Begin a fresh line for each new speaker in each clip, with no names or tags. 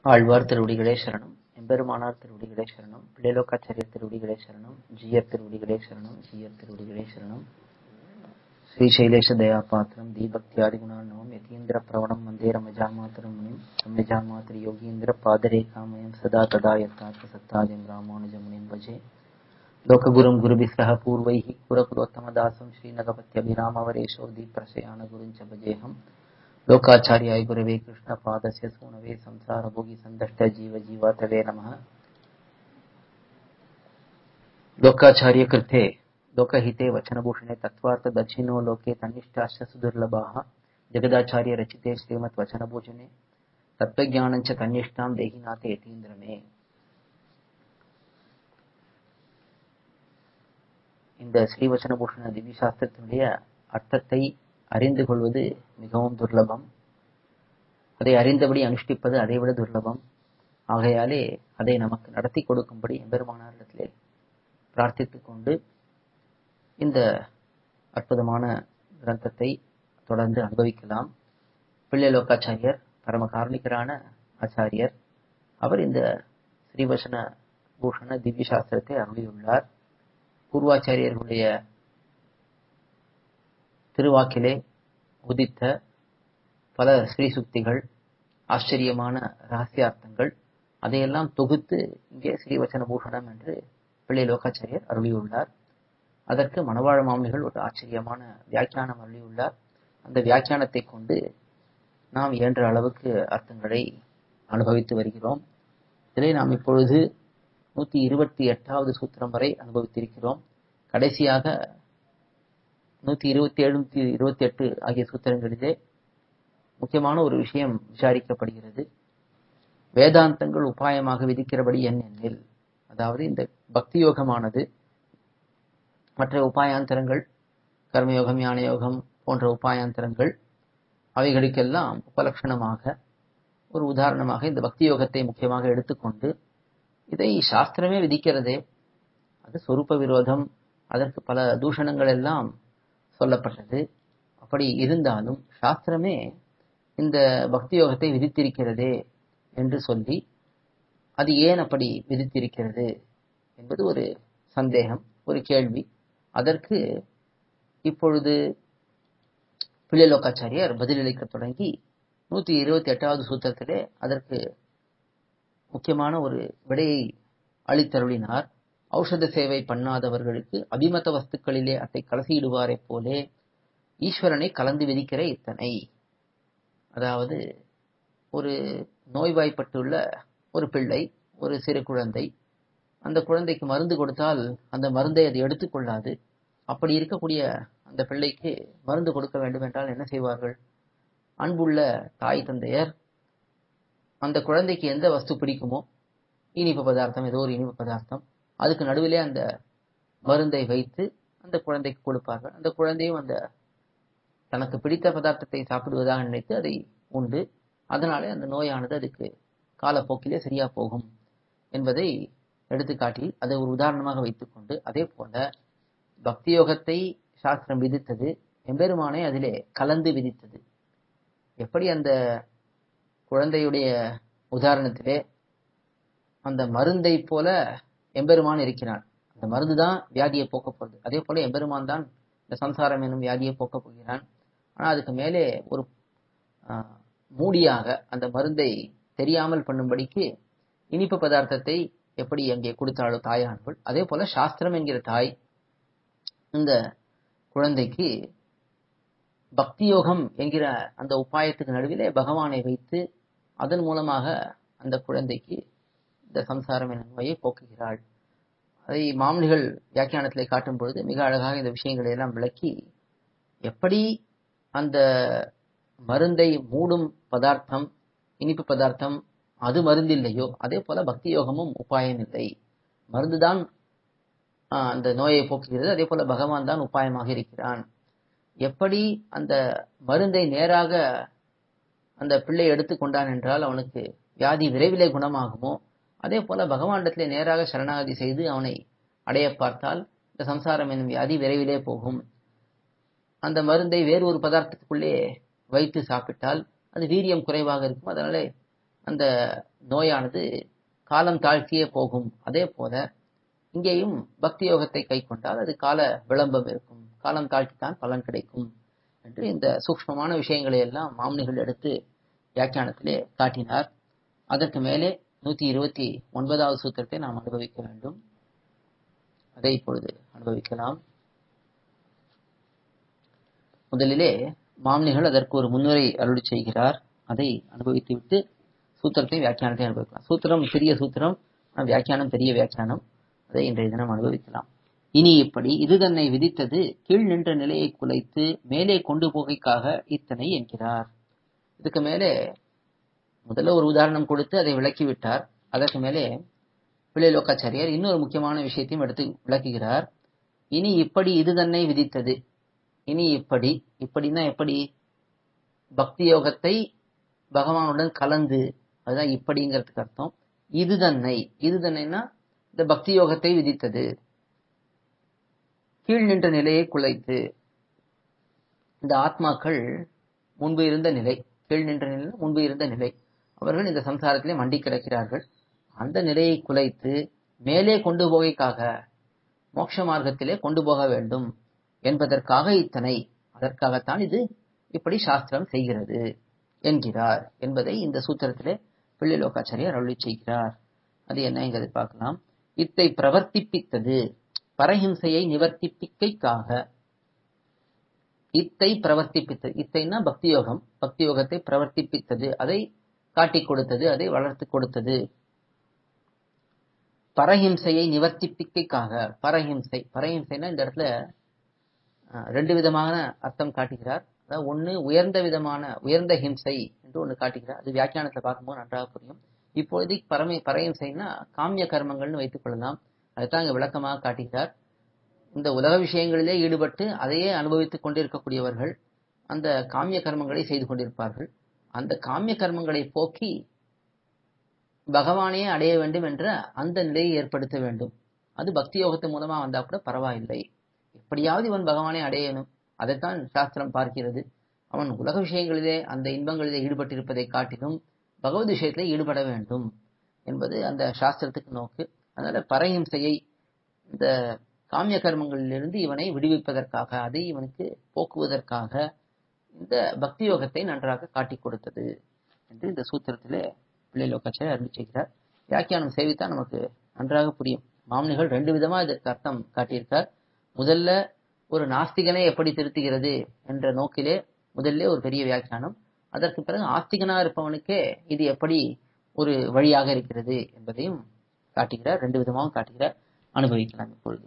ஆழ்வார் திருவடிகளே சரணம் எம்பெருமானார் திருவடிகளே சரணம் பிள்ளைலோக்காச்சாரியர் திருவடிகளே சரணம் ஜீயர் திருவடிகளே சரணம் ஜீயர் திருவடிகளே சரணம் ஸ்ரீசைலேஷ தயாபாத்திரம் தீபக்தியாதிகுணார்ணவம் யதீந்திர பிரவணம் வந்தே ரமஜாமாத்திரம் முனிம் ரமஜாமாத்திர யோகீந்திர பாதரேகாமயம் சதா ததா யத்தார்த்த சத்தாதிம் ராமானுஜமுனிம் பஜே लोकगुरुं गुरुभिः सह पूर्वैः कुरकुलोत्तमदासं श्रीनगपत्यभिरामवरेशो दीप्रशयानगुरुञ्च भजेऽहम् लोकाचार्याय गुरवे कृष्णपादस्य सूनवे संसारभोगि सन्दष्ट जीव जीवातवे नमः लोकाचार्यकृते लोकहिते वचनभूषणे तत्त्वार्थदक्षिणो लोके तन्निष्ठाश्च सुदुर्लभाः जगदाचार्यरचिते श्रीमद्वचनभूषणे तत्त्वज्ञानञ्च तन्निष्ठां देहिनाथे यतीन्द्र मे இந்த ஸ்ரீவச்சன பூஷண திவ்ய சாஸ்திரத்தினுடைய அர்த்தத்தை அறிந்து கொள்வது மிகவும் துர்லபம் அதை அறிந்தபடி அனுஷ்டிப்பது அதைவிட துர்லபம் ஆகையாலே அதை நமக்கு நடத்தி கொடுக்கும்படி எம்பெருமானாரிடத்திலே பிரார்த்தித்துக் கொண்டு இந்த அற்புதமான கிரந்தத்தை தொடர்ந்து அனுபவிக்கலாம் பிள்ளை லோகாச்சாரியர் பரம காரணிகரான ஆச்சாரியர் அவர் இந்த ஸ்ரீவசன பூஷண திவ்ய சாஸ்திரத்தை அருளியுள்ளார் பூர்வாச்சாரியர்களுடைய திருவாக்கிலே உதித்த பல ஸ்ரீ சுக்திகள் ஆச்சரியமான ரகசியார்த்தங்கள் அதையெல்லாம் தொகுத்து இங்கே ஸ்ரீவச்சன பூஷணம் என்று பிள்ளை லோகாச்சாரியர் அருளியுள்ளார் அதற்கு மணவாழ மாமனிகள் ஒரு ஆச்சரியமான வியாக்கியானம் அருளியுள்ளார் அந்த வியாக்கியானத்தை கொண்டு நாம் இயன்ற அளவுக்கு அர்த்தங்களை அனுபவித்து வருகிறோம் இதிலே நாம் இப்பொழுது நூத்தி இருபத்தி எட்டாவது சூத்திரம் வரை அனுபவித்திருக்கிறோம் கடைசியாக நூத்தி இருபத்தி ஏழு நூத்தி இருபத்தி எட்டு ஆகிய சூத்திரங்களிலே முக்கியமான ஒரு விஷயம் விசாரிக்கப்படுகிறது வேதாந்தங்கள் உபாயமாக விதிக்கிறபடி என் எண்ணில் அதாவது இந்த பக்தி யோகமானது மற்ற உபாயாந்தரங்கள் கர்மயோகம் ஞான யோகம் போன்ற உபாயாந்தரங்கள் அவைகளுக்கெல்லாம் உபலட்சணமாக ஒரு உதாரணமாக இந்த பக்தி யோகத்தை முக்கியமாக எடுத்துக்கொண்டு இதை சாஸ்திரமே விதிக்கிறதே அது சொரூப விரோதம் அதற்கு பல தூஷணங்கள் எல்லாம் சொல்லப்பட்டது அப்படி இருந்தாலும் சாஸ்திரமே இந்த பக்தி யோகத்தை விதித்திருக்கிறதே என்று சொல்லி அது ஏன் அப்படி விதித்திருக்கிறது என்பது ஒரு சந்தேகம் ஒரு கேள்வி அதற்கு இப்பொழுது பிள்ளைலோக்காச்சாரியார் பதிலளிக்க தொடங்கி நூத்தி இருபத்தி எட்டாவது சூத்திரத்திலே அதற்கு முக்கியமான ஒரு விடையை அளித்தருளினார் ஔஷத சேவை பண்ணாதவர்களுக்கு அபிமத வஸ்துக்களிலே அதை கலசியிடுவாரை போலே ஈஸ்வரனை கலந்து விதிக்கிற இத்தனை அதாவது ஒரு நோய்வாய்ப்பட்டுள்ள ஒரு பிள்ளை ஒரு சிறு குழந்தை அந்த குழந்தைக்கு மருந்து கொடுத்தால் அந்த மருந்தை அது எடுத்துக்கொள்ளாது அப்படி இருக்கக்கூடிய அந்த பிள்ளைக்கு மருந்து கொடுக்க வேண்டும் என்றால் என்ன செய்வார்கள் அன்புள்ள தாய் தந்தையர் அந்த குழந்தைக்கு எந்த வஸ்து பிடிக்குமோ இனிப்பு பதார்த்தம் ஏதோ ஒரு இனிப்பு பதார்த்தம் அதுக்கு நடுவிலே அந்த மருந்தை வைத்து அந்த குழந்தைக்கு கொடுப்பார்கள் அந்த குழந்தையும் அந்த தனக்கு பிடித்த பதார்த்தத்தை சாப்பிடுவதாக நினைத்து அதை உண்டு அதனாலே அந்த நோயானது அதுக்கு காலப்போக்கிலே சரியா போகும் என்பதை எடுத்துக்காட்டி அதை ஒரு உதாரணமாக வைத்துக்கொண்டு அதே போல பக்தி யோகத்தை சாஸ்திரம் விதித்தது எம்பெருமானை அதிலே கலந்து விதித்தது எப்படி அந்த குழந்தையுடைய உதாரணத்திலே அந்த மருந்தை போல எம்பெருமான் இருக்கிறான் அந்த மருந்து தான் வியாதியை போக்க போகிறது அதே போல எம்பெருமான் தான் இந்த சம்சாரம் என்னும் வியாதியை போக்க போகிறான் ஆனால் அதுக்கு மேலே ஒரு மூடியாக அந்த மருந்தை தெரியாமல் பண்ணும்படிக்கு இனிப்பு பதார்த்தத்தை எப்படி அங்கே கொடுத்தாளோ தாயானவள் அதே போல சாஸ்திரம் என்கிற தாய் இந்த குழந்தைக்கு பக்தி யோகம் என்கிற அந்த உபாயத்துக்கு நடுவிலே பகவானை வைத்து அதன் மூலமாக அந்த குழந்தைக்கு இந்த சம்சாரம் என்ற நோயை போக்குகிறாள் அதை மாமனிகள் வியாக்கியானத்திலே காட்டும் பொழுது மிக அழகாக இந்த விஷயங்களை எல்லாம் விளக்கி எப்படி அந்த மருந்தை மூடும் பதார்த்தம் இனிப்பு பதார்த்தம் அது மருந்தில்லையோ அதே போல பக்தி யோகமும் உபாயம் இல்லை மருந்துதான் அந்த நோயை போக்குகிறது அதே போல பகவான் தான் உபாயமாக இருக்கிறான் எப்படி அந்த மருந்தை நேராக அந்த பிள்ளை எடுத்துக்கொண்டான் என்றால் அவனுக்கு வியாதி விரைவிலே குணமாகுமோ அதே போல பகவானிடத்திலே நேராக சரணாகதி செய்து அவனை அடைய பார்த்தால் இந்த சம்சாரம் என்னும் வியாதி விரைவிலே போகும் அந்த மருந்தை வேறு ஒரு பதார்த்தத்துக்குள்ளே வைத்து சாப்பிட்டால் அது வீரியம் குறைவாக இருக்கும் அதனாலே அந்த நோயானது காலம் தாழ்த்தியே போகும் அதே போல இங்கேயும் பக்தி யோகத்தை கை கொண்டால் அது கால விளம்பம் இருக்கும் காலம் தாழ்த்தித்தான் பலன் கிடைக்கும் என்று இந்த சூக்ஷ்மமான விஷயங்களை எல்லாம் மாமனிகள் எடுத்து வியாக்கியானத்திலே காட்டினார் அதற்கு மேலே நூத்தி இருபத்தி ஒன்பதாவது சூத்திரத்தை நாம் அனுபவிக்க வேண்டும் அதை இப்பொழுது அனுபவிக்கலாம் முதலிலே மாமனிகள் அதற்கு ஒரு முன்னுரை அருளி செய்கிறார் அதை அனுபவித்துவிட்டு சூத்திரத்தை வியாக்கியானத்தை அனுபவிக்கலாம் சூத்திரம் சிறிய சூத்திரம் ஆனால் வியாக்கியானம் பெரிய வியாக்கியானம் அதை இன்றைய தினம் அனுபவிக்கலாம் இனி இப்படி இது தன்னை விதித்தது கீழ் நின்ற நிலையை குலைத்து மேலே கொண்டு போகைக்காக இத்தனை என்கிறார் இதுக்கு மேலே முதல்ல ஒரு உதாரணம் கொடுத்து அதை விளக்கிவிட்டார் அதற்கு மேலே பிள்ளை லோகாச்சாரியார் இன்னொரு முக்கியமான விஷயத்தையும் எடுத்து விளக்குகிறார் இனி இப்படி இது தன்னை விதித்தது இனி இப்படி இப்படின்னா எப்படி பக்தி யோகத்தை பகவானுடன் கலந்து அதுதான் இப்படிங்கிறதுக்கு அர்த்தம் இது தன்னை இது தன்னைனா இந்த பக்தி யோகத்தை விதித்தது கீழ் நின்ற நிலையை குலைத்து இந்த ஆத்மாக்கள் முன்பு இருந்த நிலை கீழ் நின்ற நிலை முன்பு இருந்த நிலை அவர்கள் இந்த சம்சாரத்திலே மண்டி கிடக்கிறார்கள் அந்த நிலையை குலைத்து மேலே கொண்டு போகைக்காக மோட்ச மார்க்கத்திலே கொண்டு போக வேண்டும் என்பதற்காக இத்தனை அதற்காகத்தான் இது இப்படி சாஸ்திரம் செய்கிறது என்கிறார் என்பதை இந்த சூத்திரத்திலே பிள்ளை லோகாச்சாரியர் அருளி செய்கிறார் அது என்னங்கிறதை பார்க்கலாம் இத்தை பிரவர்த்திப்பித்தது பரஹிம்சையை நிவர்த்திப்பிக்கைக்காக இத்தை பிரவர்த்திப்பித்தது இத்தைன்னா பக்தி யோகம் பக்தி யோகத்தை பிரவர்த்திப்பித்தது அதை காட்டிக் கொடுத்தது அதை வளர்த்து கொடுத்தது பரஹிம்சையை நிவர்த்திப்பிக்கைக்காக பரஹிம்சை பரஹிம்சைனா இந்த இடத்துல ரெண்டு விதமான அர்த்தம் காட்டுகிறார் அதாவது ஒன்று உயர்ந்த விதமான உயர்ந்த ஹிம்சை என்று ஒன்று காட்டுகிறார் அது வியாக்கியானத்தில் பார்க்கும்போது நன்றாக புரியும் இப்பொழுதைக்கு பரமை பரஹிம்சைனா காமிய கர்மங்கள்னு வைத்துக் கொள்ளலாம் அதுதான் இங்க விளக்கமாக காட்டுகிறார் இந்த உலக விஷயங்களிலே ஈடுபட்டு அதையே அனுபவித்துக் கொண்டிருக்கக்கூடியவர்கள் அந்த காமிய கர்மங்களை செய்து கொண்டிருப்பார்கள் அந்த காமிய கர்மங்களை போக்கி பகவானையே அடைய வேண்டும் என்ற அந்த நிலையை ஏற்படுத்த வேண்டும் அது பக்தி யோகத்து மூலமா வந்தா கூட பரவாயில்லை எப்படியாவது இவன் பகவானை அடையணும் அதைத்தான் சாஸ்திரம் பார்க்கிறது அவன் உலக விஷயங்களிலே அந்த இன்பங்களிலே ஈடுபட்டிருப்பதை காட்டிலும் பகவத் விஷயத்திலே ஈடுபட வேண்டும் என்பது அந்த சாஸ்திரத்துக்கு நோக்கு அதனால பரஹிம்சையை இந்த காமிய கர்மங்களிலிருந்து இவனை விடுவிப்பதற்காக அதை இவனுக்கு போக்குவதற்காக இந்த பக்தி யோகத்தை நன்றாக காட்டிக் கொடுத்தது என்று இந்த சூத்திரத்திலே பிள்ளை லோகாச்சாரிய அருள் செய்கிறார் வியாக்கியானம் சேவித்தா நமக்கு நன்றாக புரியும் மாமனிகள் ரெண்டு விதமா இதற்கு அர்த்தம் காட்டியிருக்கார் முதல்ல ஒரு நாஸ்திகனை எப்படி திருத்துகிறது என்ற நோக்கிலே முதல்ல ஒரு பெரிய வியாக்கியானம் அதற்கு பிறகு ஆஸ்திகனா இருப்பவனுக்கே இது எப்படி ஒரு வழியாக இருக்கிறது என்பதையும் காட்டுகிறார் ரெண்டு விதமாகவும் காட்டுகிறார் அனுபவிக்கலாம் இப்பொழுது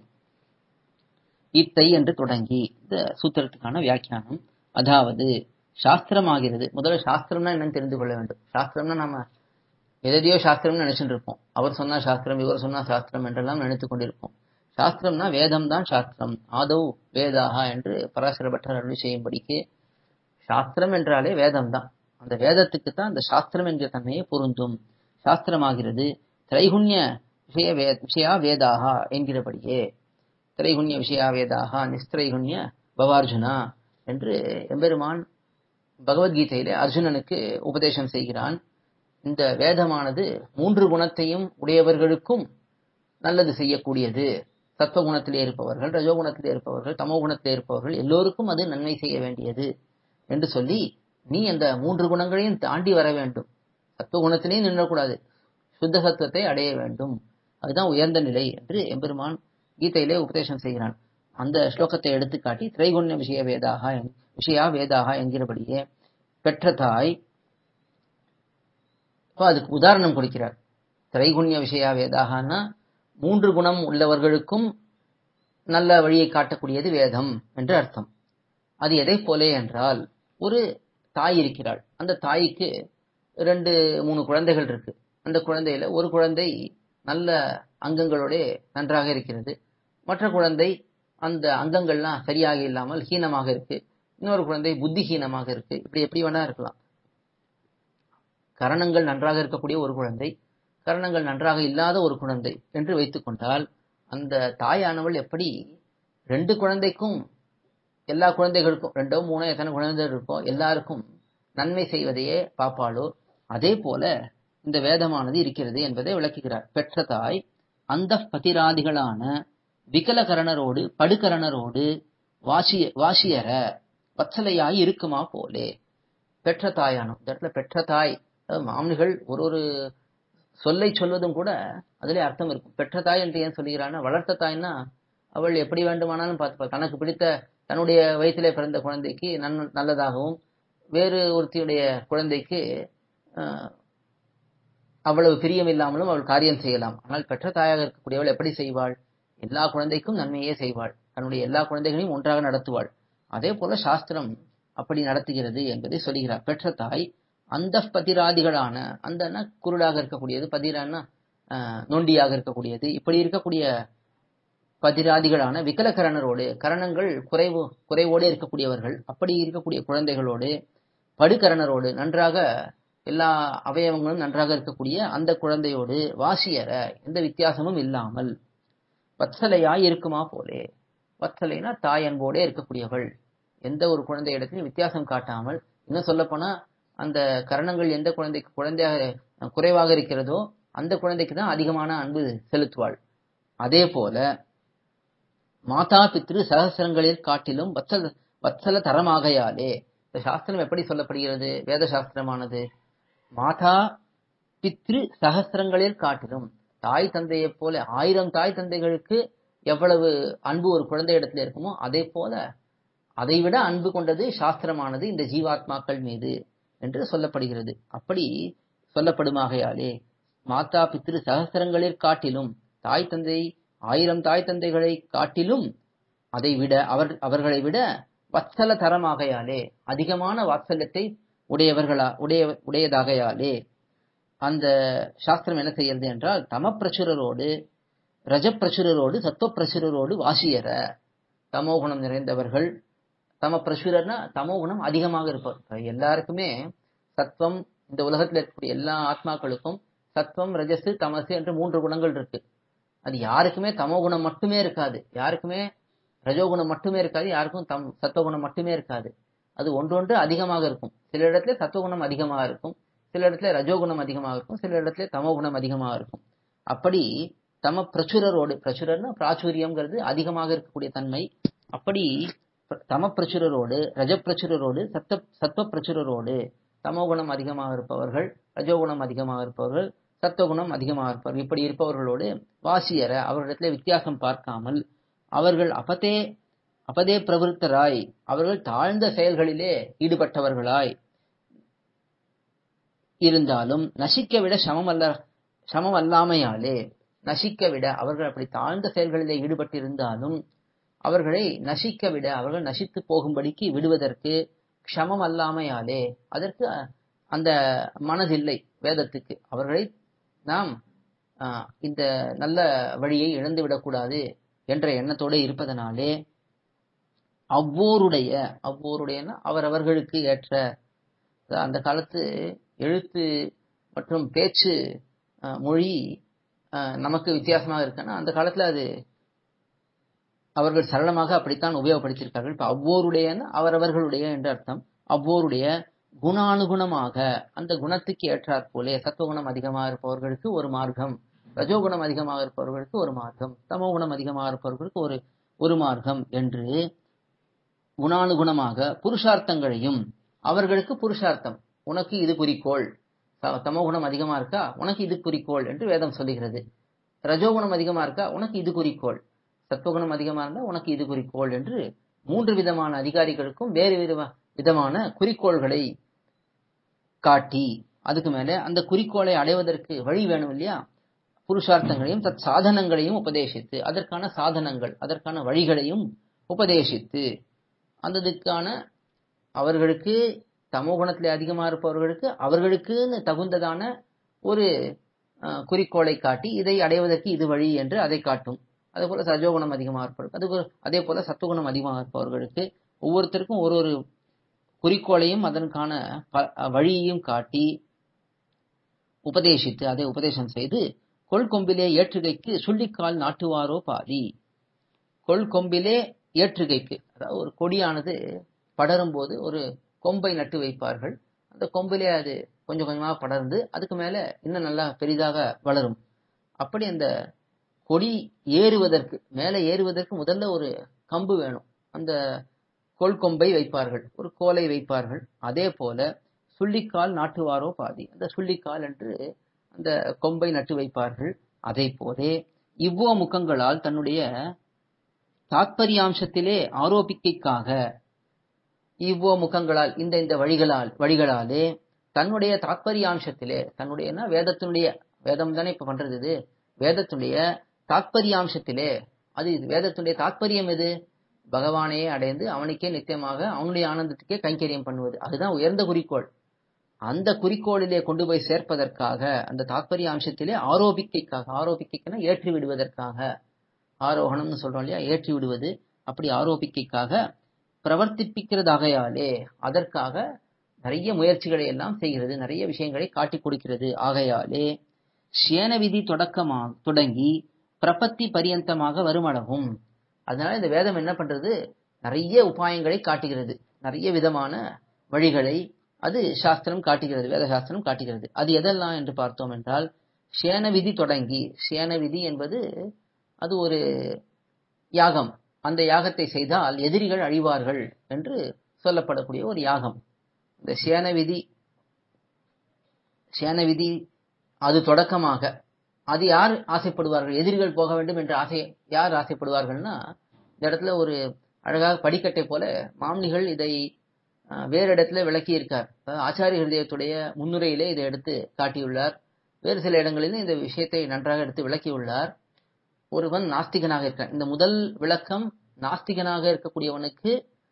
இத்தை என்று தொடங்கி இந்த சூத்திரத்துக்கான வியாக்கியானம் அதாவது சாஸ்திரமாகிறது முதல்ல சாஸ்திரம்னா என்னன்னு தெரிந்து கொள்ள வேண்டும் சாஸ்திரம்னா நம்ம எதையோ சாஸ்திரம்னு நினைச்சுட்டு இருப்போம் அவர் சொன்னா சாஸ்திரம் இவர் சொன்னா சாஸ்திரம் என்றெல்லாம் நினைத்து கொண்டிருப்போம் சாஸ்திரம்னா வேதம் தான் சாஸ்திரம் ஆதவ் வேதாகா என்று பராசர பட்டர் அருள் செய்யும்படிக்கு சாஸ்திரம் என்றாலே வேதம் தான் அந்த வேதத்துக்கு தான் அந்த சாஸ்திரம் என்ற தன்மையே பொருந்தும் சாஸ்திரமாகிறது திரைகுண்ய விஷய வே விஷயா வேதாகா என்கிறபடியே திரைகுண்ய விஷயா வேதாகா நிஸ்திரைகுண்ய பவார்ஜுனா என்று எம்பெருமான் பகவத்கீதையிலே அர்ஜுனனுக்கு உபதேசம் செய்கிறான் இந்த வேதமானது மூன்று குணத்தையும் உடையவர்களுக்கும் நல்லது செய்யக்கூடியது சத்வகுணத்திலே இருப்பவர்கள் ரஜோகுணத்திலே இருப்பவர்கள் தமோ குணத்திலே இருப்பவர்கள் எல்லோருக்கும் அது நன்மை செய்ய வேண்டியது என்று சொல்லி நீ அந்த மூன்று குணங்களையும் தாண்டி வர வேண்டும் சத்துவகுணத்திலையும் நின்றக்கூடாது சுத்த சத்துவத்தை அடைய வேண்டும் அதுதான் உயர்ந்த நிலை என்று எம்பெருமான் கீதையிலே உபதேசம் செய்கிறான் அந்த ஸ்லோகத்தை எடுத்துக்காட்டி திரைகுண்ய விஷய வேதாக விஷயா வேதாக என்கிறபடியே பெற்ற தாய் அதுக்கு உதாரணம் கொடுக்கிறார் திரைகுண்ய விஷயா வேதாகனா மூன்று குணம் உள்ளவர்களுக்கும் நல்ல வழியை காட்டக்கூடியது வேதம் என்று அர்த்தம் அது எதை போலே என்றால் ஒரு தாய் இருக்கிறாள் அந்த தாய்க்கு ரெண்டு மூணு குழந்தைகள் இருக்கு அந்த குழந்தையில ஒரு குழந்தை நல்ல அங்கங்களோட நன்றாக இருக்கிறது மற்ற குழந்தை அந்த அங்கங்கள்லாம் சரியாக இல்லாமல் ஹீனமாக இருக்கு இன்னொரு குழந்தை புத்திஹீனமாக இருக்கு இப்படி எப்படி வேணா இருக்கலாம் கரணங்கள் நன்றாக இருக்கக்கூடிய ஒரு குழந்தை கரணங்கள் நன்றாக இல்லாத ஒரு குழந்தை என்று வைத்துக் கொண்டால் அந்த தாயானவள் எப்படி ரெண்டு குழந்தைக்கும் எல்லா குழந்தைகளுக்கும் ரெண்டோ மூணோ எத்தனை குழந்தைகள் இருக்கோ எல்லாருக்கும் நன்மை செய்வதையே பாப்பாளோ அதே போல இந்த வேதமானது இருக்கிறது என்பதை விளக்குகிறார் பெற்ற தாய் அந்த பதிராதிகளான விகலகரணரோடு படுகரணரோடு வாசிய வாசியர வத்சலையாய் இருக்குமா போலே பெற்ற தாயானும் இந்த இடத்துல பெற்ற தாய் அதாவது மாமனிகள் ஒரு ஒரு சொல்லை சொல்வதும் கூட அதிலே அர்த்தம் இருக்கும் பெற்ற தாய் என்று ஏன் சொல்லுகிறான்னா வளர்த்த தாய்னா அவள் எப்படி வேண்டுமானாலும் பார்த்துப்பாள் தனக்கு பிடித்த தன்னுடைய வயிற்றிலே பிறந்த குழந்தைக்கு நன் நல்லதாகவும் வேறு ஒருத்தியுடைய குழந்தைக்கு ஆஹ், அவ்வளவு பிரியம் இல்லாமலும் அவள் காரியம் செய்யலாம் ஆனால் பெற்ற தாயாக இருக்கக்கூடியவள் எப்படி செய்வாள் எல்லா குழந்தைக்கும் நன்மையே செய்வாள் தன்னுடைய எல்லா குழந்தைகளையும் ஒன்றாக நடத்துவாள் அதே போல சாஸ்திரம் அப்படி நடத்துகிறது என்பதை சொல்லுகிறார் பெற்ற தாய் அந்த பதிராதிகளான அந்த குருடாக இருக்கக்கூடியது பதிரான்னா ஆஹ், நொண்டியாக இருக்கக்கூடியது இப்படி இருக்கக்கூடிய பதிராதிகளான விகலகரணரோடு கரணங்கள் குறைவு குறைவோடு இருக்கக்கூடியவர்கள் அப்படி இருக்கக்கூடிய குழந்தைகளோடு படுகரணரோடு நன்றாக எல்லா அவயவங்களும் நன்றாக இருக்கக்கூடிய அந்த குழந்தையோடு வாசியற எந்த வித்தியாசமும் இல்லாமல் வத்சலையாய் இருக்குமா போலே வத்சலைனா தாய் அன்போடே இருக்கக்கூடியவள் எந்த ஒரு குழந்தை இடத்திலும் வித்தியாசம் காட்டாமல் இன்னும் சொல்லப்போனா அந்த கரணங்கள் எந்த குழந்தைக்கு குழந்தையாக குறைவாக இருக்கிறதோ அந்த குழந்தைக்கு தான் அதிகமான அன்பு செலுத்துவாள் அதே போல மாதா பித்ரு சகசிரங்களில் காட்டிலும் வத்சல வத்சல தரமாகையாலே இந்த சாஸ்திரம் எப்படி சொல்லப்படுகிறது வேத சாஸ்திரமானது மாதா பித்ரு சகசிரங்களில் காட்டிலும் தாய் தந்தையைப் போல ஆயிரம் தாய் தந்தைகளுக்கு எவ்வளவு அன்பு ஒரு குழந்தை இடத்துல இருக்குமோ அதே போல அதைவிட அன்பு கொண்டது சாஸ்திரமானது இந்த ஜீவாத்மாக்கள் மீது என்று சொல்லப்படுகிறது அப்படி சொல்லப்படுமாகையாலே மாதா பித்ரு சகசிரங்களில் காட்டிலும் தாய் தந்தை ஆயிரம் தாய் தந்தைகளை காட்டிலும் அதை விட அவர் அவர்களை விட வத்சல தரமாகையாலே அதிகமான வாத்சல்யத்தை உடையவர்களா உடைய உடையதாகையாலே அந்த சாஸ்திரம் என்ன செய்யறது என்றால் தமப்பிரச்சுரரோடு ரஜப்பிரச்சுரரோடு சத்துவப்பிரச்சுரரோடு வாசியற தமோகுணம் நிறைந்தவர்கள் தம பிரசுரர்னா தமோகுணம் அதிகமாக இருப்பார் இப்ப எல்லாருக்குமே சத்வம் இந்த உலகத்துல இருக்கக்கூடிய எல்லா ஆத்மாக்களுக்கும் சத்வம் ரஜசு தமசு என்று மூன்று குணங்கள் இருக்கு அது யாருக்குமே தமோகுணம் மட்டுமே இருக்காது யாருக்குமே ரஜோகுணம் மட்டுமே இருக்காது யாருக்கும் தம் சத்துவகுணம் மட்டுமே இருக்காது அது ஒன்றொன்று அதிகமாக இருக்கும் சில இடத்துல சத்துவகுணம் அதிகமாக இருக்கும் சில இடத்துல ரஜோகுணம் அதிகமாக இருக்கும் சில இடத்துல தமோகுணம் அதிகமாக இருக்கும் அப்படி தம பிரச்சுரரோடு பிரச்சுரர்னா பிராச்சுரியம்ங்கிறது அதிகமாக இருக்கக்கூடிய தன்மை அப்படி தம பிரச்சுரரோடு ரஜப்பிரச்சுரரோடு சத்த சத்துவ பிரச்சுரரோடு தமோகுணம் அதிகமாக இருப்பவர்கள் ரஜோகுணம் அதிகமாக இருப்பவர்கள் சத்துவகுணம் அதிகமாக இருப்பவர்கள் இப்படி இருப்பவர்களோடு வாசியற அவர்களிடத்துல வித்தியாசம் பார்க்காமல் அவர்கள் அப்பதே அப்பதே பிரவருத்தராய் அவர்கள் தாழ்ந்த செயல்களிலே ஈடுபட்டவர்களாய் இருந்தாலும் நசிக்க விட சமம் அல்ல சமம் அல்லாமையாலே நசிக்க விட அவர்கள் அப்படி தாழ்ந்த செயல்களிலே ஈடுபட்டிருந்தாலும் அவர்களை நசிக்க விட அவர்கள் நசித்து போகும்படிக்கு விடுவதற்கு க்ஷமம் அல்லாமையாலே அதற்கு அந்த மனதில்லை வேதத்துக்கு அவர்களை நாம் இந்த நல்ல வழியை இழந்து விடக்கூடாது என்ற எண்ணத்தோடு இருப்பதனாலே அவ்வோருடைய அவ்வோருடையனா அவரவர்களுக்கு ஏற்ற அந்த காலத்து எழுத்து மற்றும் பேச்சு மொழி நமக்கு வித்தியாசமாக இருக்குன்னா அந்த காலத்துல அது அவர்கள் சரளமாக அப்படித்தான் உபயோகப்படுத்தியிருக்கார்கள் இப்ப அவ்வோருடைய அவரவர்களுடைய என்ற அர்த்தம் அவ்வோருடைய குணானுகுணமாக அந்த குணத்துக்கு ஏற்றாற் போலே சத்துவகுணம் அதிகமாக இருப்பவர்களுக்கு ஒரு மார்க்கம் ரஜோகுணம் அதிகமாக இருப்பவர்களுக்கு ஒரு மார்க்கம் தமோ குணம் அதிகமாக இருப்பவர்களுக்கு ஒரு ஒரு மார்க்கம் என்று குணானுகுணமாக புருஷார்த்தங்களையும் அவர்களுக்கு புருஷார்த்தம் உனக்கு இது குறிக்கோள் தமோகுணம் அதிகமா இருக்கா உனக்கு இது குறிக்கோள் என்று வேதம் சொல்லுகிறது ரஜோகுணம் அதிகமா இருக்கா உனக்கு இது குறிக்கோள் சத்துவகுணம் அதிகமா இருந்தா உனக்கு இது குறிக்கோள் என்று மூன்று விதமான அதிகாரிகளுக்கும் வேறு விதமான குறிக்கோள்களை காட்டி அதுக்கு மேல அந்த குறிக்கோளை அடைவதற்கு வழி வேணும் இல்லையா புருஷார்த்தங்களையும் தத் சாதனங்களையும் உபதேசித்து அதற்கான சாதனங்கள் அதற்கான வழிகளையும் உபதேசித்து அந்ததுக்கான அவர்களுக்கு தமோ குணத்திலே அதிகமாக இருப்பவர்களுக்கு அவர்களுக்குன்னு தகுந்ததான ஒரு குறிக்கோளை காட்டி இதை அடைவதற்கு இது வழி என்று அதை காட்டும் அதே போல சஜோகுணம் அதிகமாக இருப்பவர்கள் அது அதே போல சத்துவகுணம் அதிகமாக இருப்பவர்களுக்கு ஒவ்வொருத்தருக்கும் ஒரு ஒரு குறிக்கோளையும் அதற்கான வழியையும் காட்டி உபதேசித்து அதை உபதேசம் செய்து கொள்கொம்பிலே ஏற்றுகைக்கு சுள்ளிக்கால் நாட்டுவாரோ பாதி கொள்கொம்பிலே ஏற்றுகைக்கு அதாவது ஒரு கொடியானது படரும் போது ஒரு கொம்பை நட்டு வைப்பார்கள் அந்த கொம்பிலே அது கொஞ்சம் கொஞ்சமா படர்ந்து அதுக்கு மேல இன்னும் நல்லா பெரிதாக வளரும் அப்படி அந்த கொடி ஏறுவதற்கு மேலே ஏறுவதற்கு முதல்ல ஒரு கம்பு வேணும் அந்த கோல் கொம்பை வைப்பார்கள் ஒரு கோலை வைப்பார்கள் அதே போல சுள்ளிக்கால் நாட்டுவாரோ பாதி அந்த சுள்ளிக்கால் என்று அந்த கொம்பை நட்டு வைப்பார்கள் அதே போலே இவ்வோ முகங்களால் தன்னுடைய தாத்பரியாம்சத்திலே ஆரோபிக்கைக்காக இவ்வோ முகங்களால் இந்த இந்த வழிகளால் வழிகளாலே தன்னுடைய தாத்பரியாம்சத்திலே தன்னுடைய வேதத்தினுடைய வேதம் தானே இப்ப பண்றது இது வேதத்துடைய தாத்பரியாம்சத்திலே அது வேதத்துடைய தாத்பரியம் எது பகவானையே அடைந்து அவனுக்கே நித்தியமாக அவனுடைய ஆனந்தத்துக்கே கைங்கரியம் பண்ணுவது அதுதான் உயர்ந்த குறிக்கோள் அந்த குறிக்கோளிலே கொண்டு போய் சேர்ப்பதற்காக அந்த தாத்பரிய அம்சத்திலே ஆரோபிக்கைக்காக ஆரோபிக்கைக்குன்னா ஏற்றி விடுவதற்காக ஆரோகணம்னு சொல்றோம் இல்லையா ஏற்றி விடுவது அப்படி ஆரோபிக்கைக்காக பிரவர்த்திப்பிக்கிறதாகையாலே அதற்காக நிறைய முயற்சிகளை எல்லாம் செய்கிறது நிறைய விஷயங்களை காட்டிக் கொடுக்கிறது ஆகையாலே சேன விதி தொடக்கமா தொடங்கி பிரபத்தி பரியந்தமாக வருமளவும் அதனால இந்த வேதம் என்ன பண்றது நிறைய உபாயங்களை காட்டுகிறது நிறைய விதமான வழிகளை அது சாஸ்திரம் காட்டுகிறது வேத சாஸ்திரம் காட்டுகிறது அது எதெல்லாம் என்று பார்த்தோம் என்றால் சேன விதி தொடங்கி சேன விதி என்பது அது ஒரு யாகம் அந்த யாகத்தை செய்தால் எதிரிகள் அழிவார்கள் என்று சொல்லப்படக்கூடிய ஒரு யாகம் இந்த சேன விதி சேன விதி அது தொடக்கமாக அது யார் ஆசைப்படுவார்கள் எதிரிகள் போக வேண்டும் என்று ஆசை யார் ஆசைப்படுவார்கள்னா இந்த இடத்துல ஒரு அழகாக படிக்கட்டை போல மாம்னிகள் இதை வேறு இடத்துல விளக்கி இருக்கார் ஆச்சாரிய ஹிருதயத்துடைய முன்னுரையிலே இதை எடுத்து காட்டியுள்ளார் வேறு சில இடங்களிலும் இந்த விஷயத்தை நன்றாக எடுத்து விளக்கியுள்ளார் ஒருவன் நாஸ்திகனாக இருக்கான் இந்த முதல் விளக்கம் நாஸ்திகனாக இருக்கக்கூடியவனுக்கு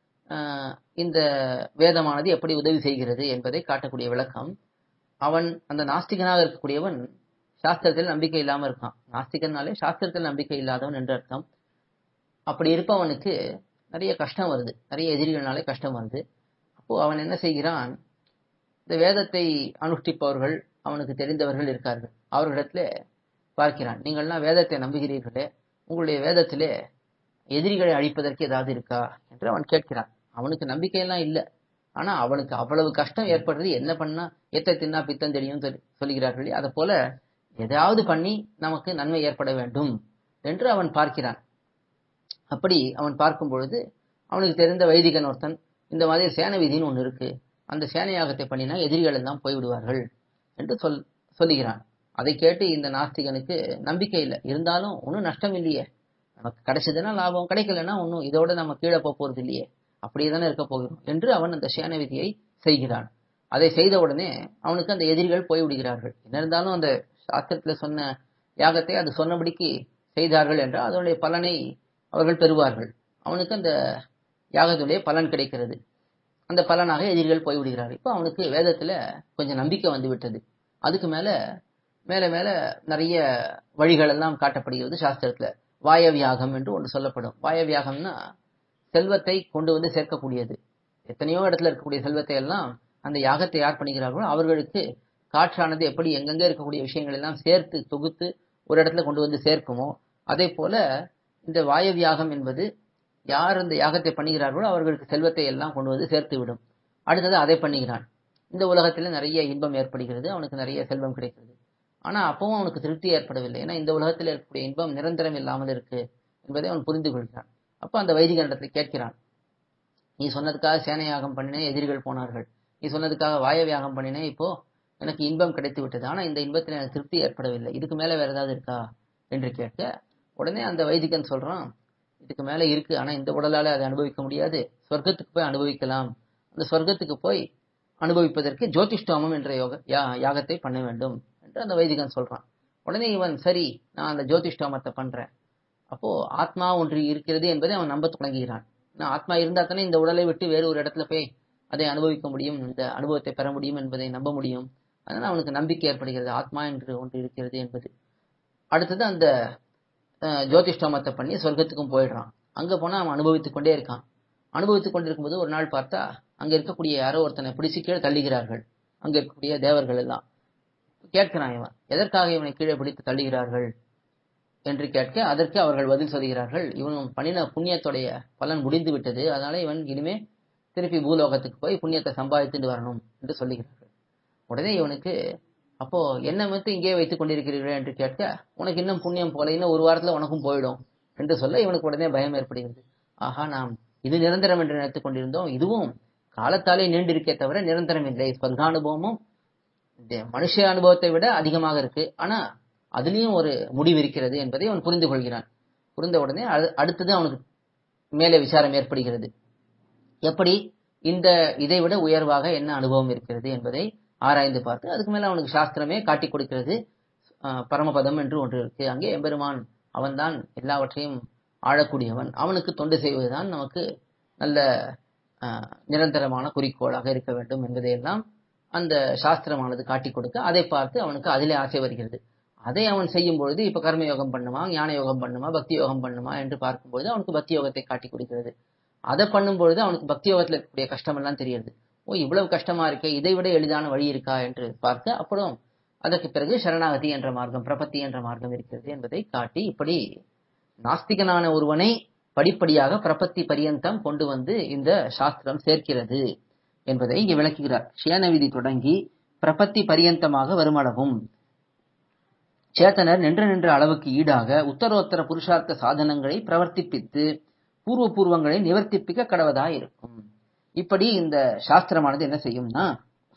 இந்த வேதமானது எப்படி உதவி செய்கிறது என்பதை காட்டக்கூடிய விளக்கம் அவன் அந்த நாஸ்திகனாக இருக்கக்கூடியவன் சாஸ்திரத்தில் நம்பிக்கை இல்லாம இருக்கான் நாஸ்திகனாலே சாஸ்திரத்தில் நம்பிக்கை இல்லாதவன் என்று அர்த்தம் அப்படி இருப்பவனுக்கு நிறைய கஷ்டம் வருது நிறைய எதிரிகள்னாலே கஷ்டம் வருது அப்போ அவன் என்ன செய்கிறான் இந்த வேதத்தை அனுஷ்டிப்பவர்கள் அவனுக்கு தெரிந்தவர்கள் இருக்கார்கள் அவர்களிடத்துல பார்க்கிறான் நீங்கள்லாம் வேதத்தை நம்புகிறீர்களே உங்களுடைய வேதத்திலே எதிரிகளை அழிப்பதற்கு ஏதாவது இருக்கா என்று அவன் கேட்கிறான் அவனுக்கு நம்பிக்கையெல்லாம் இல்லை ஆனா அவனுக்கு அவ்வளவு கஷ்டம் ஏற்படுறது என்ன பண்ணா எத்த தின்னா பித்தம் தெரியும் சொல்லுகிறார்கள் அதை போல ஏதாவது பண்ணி நமக்கு நன்மை ஏற்பட வேண்டும் என்று அவன் பார்க்கிறான் அப்படி அவன் பார்க்கும் பொழுது அவனுக்கு தெரிந்த வைதிகன் ஒருத்தன் இந்த மாதிரி சேன விதின்னு ஒன்று இருக்கு அந்த சேனையாகத்தை பண்ணினா எதிரிகள் எல்லாம் போய்விடுவார்கள் என்று சொல் சொல்லுகிறான் அதை கேட்டு இந்த நாஸ்திகனுக்கு நம்பிக்கை இல்லை இருந்தாலும் ஒன்றும் நஷ்டம் இல்லையே நமக்கு கிடைச்சதுன்னா லாபம் கிடைக்கலன்னா ஒன்றும் இதோட நம்ம கீழே போக போறது இல்லையே அப்படியே தானே இருக்க போகிறோம் என்று அவன் அந்த சேன விதியை செய்கிறான் அதை செய்த உடனே அவனுக்கு அந்த எதிரிகள் போய்விடுகிறார்கள் என்ன இருந்தாலும் அந்த சாஸ்திரத்துல சொன்ன யாகத்தை அது சொன்னபடிக்கு செய்தார்கள் என்றால் அதனுடைய பலனை அவர்கள் பெறுவார்கள் அவனுக்கு அந்த யாகத்துடைய பலன் கிடைக்கிறது அந்த பலனாக எதிரிகள் போய்விடுகிறார்கள் இப்போ அவனுக்கு வேதத்துல கொஞ்சம் நம்பிக்கை வந்து விட்டது அதுக்கு மேல மேல மேல நிறைய வழிகள் எல்லாம் காட்டப்படுகிறது சாஸ்திரத்துல வாயவியாகம் என்று ஒன்று சொல்லப்படும் வாயவியாகம்னா செல்வத்தை கொண்டு வந்து சேர்க்கக்கூடியது எத்தனையோ இடத்துல இருக்கக்கூடிய செல்வத்தை எல்லாம் அந்த யாகத்தை யார் பண்ணுகிறார்களோ அவர்களுக்கு காற்றானது எப்படி எங்கெங்க இருக்கக்கூடிய விஷயங்கள் எல்லாம் சேர்த்து தொகுத்து ஒரு இடத்துல கொண்டு வந்து சேர்க்குமோ அதே போல இந்த வாயவியாகம் என்பது யார் இந்த யாகத்தை பண்ணுகிறார்களோ அவர்களுக்கு செல்வத்தை எல்லாம் கொண்டு வந்து சேர்த்து விடும் அடுத்தது அதை பண்ணுகிறான் இந்த உலகத்துல நிறைய இன்பம் ஏற்படுகிறது அவனுக்கு நிறைய செல்வம் கிடைக்கிறது ஆனா அப்பவும் அவனுக்கு திருப்தி ஏற்படவில்லை ஏன்னா இந்த உலகத்தில் இருக்கக்கூடிய இன்பம் நிரந்தரம் இல்லாமல் இருக்கு என்பதை அவன் புரிந்து கொள்கிறான் அப்ப அந்த வைதிகனிடத்துல கேட்கிறான் நீ சொன்னதுக்காக சேனையாகம் பண்ணினேன் எதிரிகள் போனார்கள் நீ சொன்னதுக்காக வாயவியாகம் பண்ணினேன் இப்போ எனக்கு இன்பம் கிடைத்து விட்டது ஆனா இந்த இன்பத்தில் எனக்கு திருப்தி ஏற்படவில்லை இதுக்கு மேல வேற ஏதாவது இருக்கா என்று கேட்க உடனே அந்த வைதிகன் சொல்றான் இதுக்கு மேல இருக்கு ஆனா இந்த உடலால அதை அனுபவிக்க முடியாது சொர்க்கத்துக்கு போய் அனுபவிக்கலாம் அந்த சொர்க்கத்துக்கு போய் அனுபவிப்பதற்கு ஜோதிஷ்டாமம் என்ற யோக யாகத்தை பண்ண வேண்டும் என்று அந்த வைதிகன் சொல்றான் உடனே இவன் சரி நான் அந்த ஜோதிஷ்டாமத்தை பண்றேன் அப்போ ஆத்மா ஒன்று இருக்கிறது என்பதை அவன் நம்ப தொடங்குகிறான் நான் ஆத்மா இருந்தா தானே இந்த உடலை விட்டு வேறு ஒரு இடத்துல போய் அதை அனுபவிக்க முடியும் இந்த அனுபவத்தை பெற முடியும் என்பதை நம்ப முடியும் அதனால அவனுக்கு நம்பிக்கை ஏற்படுகிறது ஆத்மா என்று ஒன்று இருக்கிறது என்பது அடுத்தது அந்த ஜோதிஷ்டோமத்தை பண்ணி சொர்க்கத்துக்கும் போயிடுறான் அங்க போனா அவன் அனுபவித்துக் கொண்டே இருக்கான் அனுபவித்துக் கொண்டிருக்கும் போது ஒரு நாள் பார்த்தா அங்க இருக்கக்கூடிய யாரோ ஒருத்தனை பிடிச்சு கீழே தள்ளுகிறார்கள் அங்க இருக்கக்கூடிய தேவர்கள் எல்லாம் கேட்கிறான் இவன் எதற்காக இவனை கீழே பிடித்து தள்ளுகிறார்கள் என்று கேட்க அதற்கு அவர்கள் பதில் சொல்கிறார்கள் இவன் பண்ணின புண்ணியத்துடைய பலன் முடிந்து விட்டது அதனால இவன் இனிமே திருப்பி பூலோகத்துக்கு போய் புண்ணியத்தை சம்பாதித்துட்டு வரணும் என்று சொல்லுகிறார்கள் உடனே இவனுக்கு அப்போ என்ன மட்டும் இங்கே வைத்துக் கொண்டிருக்கிறீர்களே என்று கேட்க உனக்கு இன்னும் புண்ணியம் போல இன்னும் ஒரு வாரத்துல உனக்கும் போயிடும் என்று சொல்ல இவனுக்கு உடனே பயம் ஏற்படுகிறது ஆஹா நாம் இது நிரந்தரம் என்று நினைத்துக் கொண்டிருந்தோம் இதுவும் காலத்தாலே நீண்டிருக்கே தவிர நிரந்தரம் இல்லை ஸ்வர்கானுபவமும் இந்த மனுஷ அனுபவத்தை விட அதிகமாக இருக்கு ஆனா அதுலயும் ஒரு முடிவு இருக்கிறது என்பதை அவன் புரிந்து கொள்கிறான் புரிந்த உடனே அடு- அடுத்தது அவனுக்கு மேலே விசாரம் ஏற்படுகிறது எப்படி இந்த இதை விட உயர்வாக என்ன அனுபவம் இருக்கிறது என்பதை ஆராய்ந்து பார்த்து அதுக்கு மேல அவனுக்கு சாஸ்திரமே காட்டிக் கொடுக்கிறது ஆஹ் பரமபதம் என்று ஒன்று இருக்கு அங்கே எம்பெருமான் அவன்தான் எல்லாவற்றையும் ஆளக்கூடியவன் அவனுக்கு தொண்டு செய்வதுதான் நமக்கு நல்ல ஆஹ், நிரந்தரமான குறிக்கோளாக இருக்க வேண்டும் என்பதையெல்லாம் அந்த சாஸ்திரமானது காட்டிக் கொடுக்க அதை பார்த்து அவனுக்கு அதிலே ஆசை வருகிறது அதை அவன் செய்யும் பொழுது இப்ப கர்ம யோகம் பண்ணுமா ஞான யோகம் பண்ணுமா பக்தி யோகம் பண்ணுமா என்று பார்க்கும்போது அவனுக்கு பக்தி யோகத்தை காட்டிக் கொடுக்கிறது அதை பண்ணும்பொழுது அவனுக்கு பக்தி யோகத்துல இருக்கக்கூடிய கஷ்டம் எல்லாம் தெரியுது ஓ இவ்வளவு கஷ்டமா இருக்கே இதை விட எளிதான வழி இருக்கா என்று பார்க்க அப்புறம் அதற்கு பிறகு சரணாகதி என்ற மார்க்கம் பிரபத்தி என்ற மார்க்கம் இருக்கிறது என்பதை காட்டி இப்படி நாஸ்திகனான ஒருவனை படிப்படியாக பிரபத்தி பரியந்தம் கொண்டு வந்து இந்த சாஸ்திரம் சேர்க்கிறது என்பதை இங்கே விளக்குகிறார் சேன விதி தொடங்கி பிரபத்தி பரியந்தமாக வருமளவும் சேத்தனர் நின்ற நின்ற அளவுக்கு ஈடாக உத்தரோத்தர புருஷார்த்த சாதனங்களை பிரவர்த்திப்பித்து பூர்வ பூர்வங்களை நிவர்த்திப்பிக்க கடவதா இருக்கும் இப்படி இந்த சாஸ்திரமானது என்ன செய்யும்னா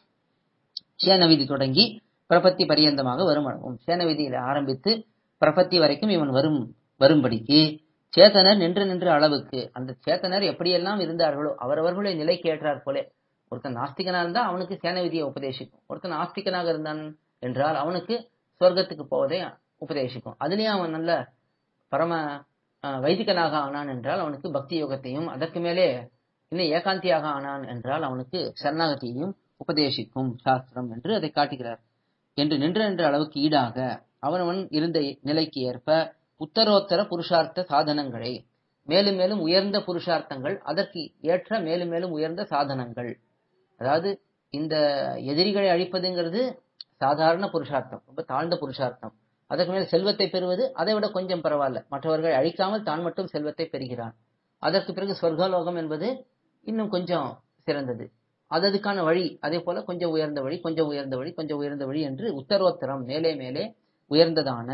சேன விதி தொடங்கி பிரபத்தி பரியந்தமாக வருமளவும் சேன விதியில ஆரம்பித்து பிரபத்தி வரைக்கும் இவன் வரும் வரும்படிக்கு சேத்தனர் நின்று நின்ற அளவுக்கு அந்த சேத்தனர் எப்படியெல்லாம் இருந்தார்களோ அவரவர்களுடைய நிலைக்கு ஏற்றார் போலே ஒருத்தன் நாஸ்திகனா இருந்தா அவனுக்கு சேன விதியை உபதேசிக்கும் ஒருத்தன் ஆஸ்திகனாக இருந்தான் என்றால் அவனுக்கு சொர்க்கத்துக்கு போவதை உபதேசிக்கும் அதுலயும் அவன் நல்ல பரம அஹ், வைதிகனாக ஆனான் என்றால் அவனுக்கு பக்தி யோகத்தையும் அதற்கு மேலே இன்னும் ஏகாந்தியாக ஆனான் என்றால் அவனுக்கு சரணாகதியையும் உபதேசிக்கும் சாஸ்திரம் என்று அதை காட்டுகிறார் என்று நின்ற நின்ற அளவுக்கு ஈடாக அவனவன் இருந்த நிலைக்கு ஏற்ப உத்தரோத்தர புருஷார்த்த சாதனங்களை மேலும் மேலும் உயர்ந்த புருஷார்த்தங்கள் அதற்கு ஏற்ற மேலும் மேலும் உயர்ந்த சாதனங்கள் அதாவது இந்த எதிரிகளை அழிப்பதுங்கிறது சாதாரண புருஷார்த்தம் ரொம்ப தாழ்ந்த புருஷார்த்தம் அதற்கு மேல் செல்வத்தை பெறுவது அதை விட கொஞ்சம் பரவாயில்ல மற்றவர்களை அழிக்காமல் தான் மட்டும் செல்வத்தை பெறுகிறான் அதற்கு பிறகு சொர்க்கலோகம் என்பது இன்னும் கொஞ்சம் சிறந்தது அது அதுக்கான வழி அதே போல கொஞ்சம் உயர்ந்த வழி கொஞ்சம் உயர்ந்த வழி கொஞ்சம் உயர்ந்த வழி என்று உத்தரோத்தரம் மேலே மேலே உயர்ந்ததான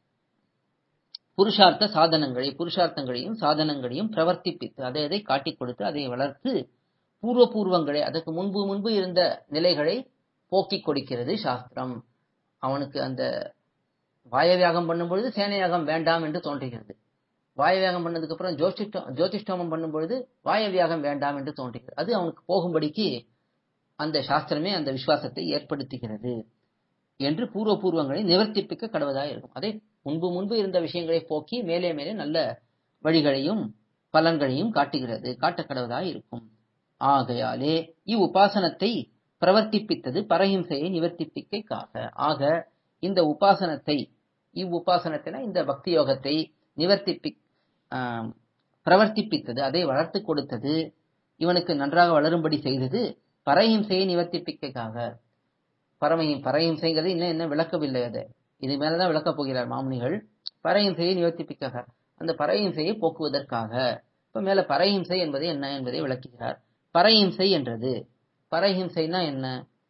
புருஷார்த்த சாதனங்களை புருஷார்த்தங்களையும் சாதனங்களையும் பிரவர்த்திப்பித்து அதை அதை காட்டிக் கொடுத்து அதை வளர்த்து பூர்வ பூர்வங்களை அதற்கு முன்பு முன்பு இருந்த நிலைகளை போக்கிக் கொடுக்கிறது சாஸ்திரம் அவனுக்கு அந்த வாயவியாகம் பண்ணும் பொழுது சேனையாகம் வேண்டாம் என்று தோன்றுகிறது வாயவியாகம் பண்ணதுக்கு அப்புறம் ஜோதிஷ்டம் ஜோதிஷ்டோமம் பண்ணும் பொழுது வாயவியாகம் வேண்டாம் என்று தோன்றுகிறது அது அவனுக்கு போகும்படிக்கு அந்த சாஸ்திரமே அந்த விசுவாசத்தை ஏற்படுத்துகிறது என்று பூர்வ பூர்வங்களை நிவர்த்திப்பிக்க கடவதாக இருக்கும் அதை முன்பு முன்பு இருந்த விஷயங்களை போக்கி மேலே மேலே நல்ல வழிகளையும் பலன்களையும் காட்டுகிறது காட்டக்கடவதாக இருக்கும் ஆகையாலே இவ்வுபாசனத்தை பிரவர்த்திப்பித்தது பரஹிம்சையை நிவர்த்திப்பிக்கைக்காக ஆக இந்த உபாசனத்தை இவ்வுபாசனத்தின இந்த பக்தி யோகத்தை நிவர்த்திப்பி ஆம், பிரவர்த்திப்பித்தது அதை வளர்த்து கொடுத்தது இவனுக்கு நன்றாக வளரும்படி செய்தது பரஹிம்சையை நிவர்த்திப்பிக்கைக்காக பரமஹி பரஹிம்சைங்கிறது இன்னும் என்ன விளக்கவில்லை அது இது மேலதான் விளக்கப் போகிறார் மாமுனிகள் பரஹிம்சையை நிவர்த்திப்பிக்காக அந்த பரஹிம்சையை போக்குவதற்காக இப்ப மேல பரஹிம்சை என்பது என்ன என்பதை விளக்குகிறார் பரஹிம்சை என்றது பரஹிம்சைனா என்ன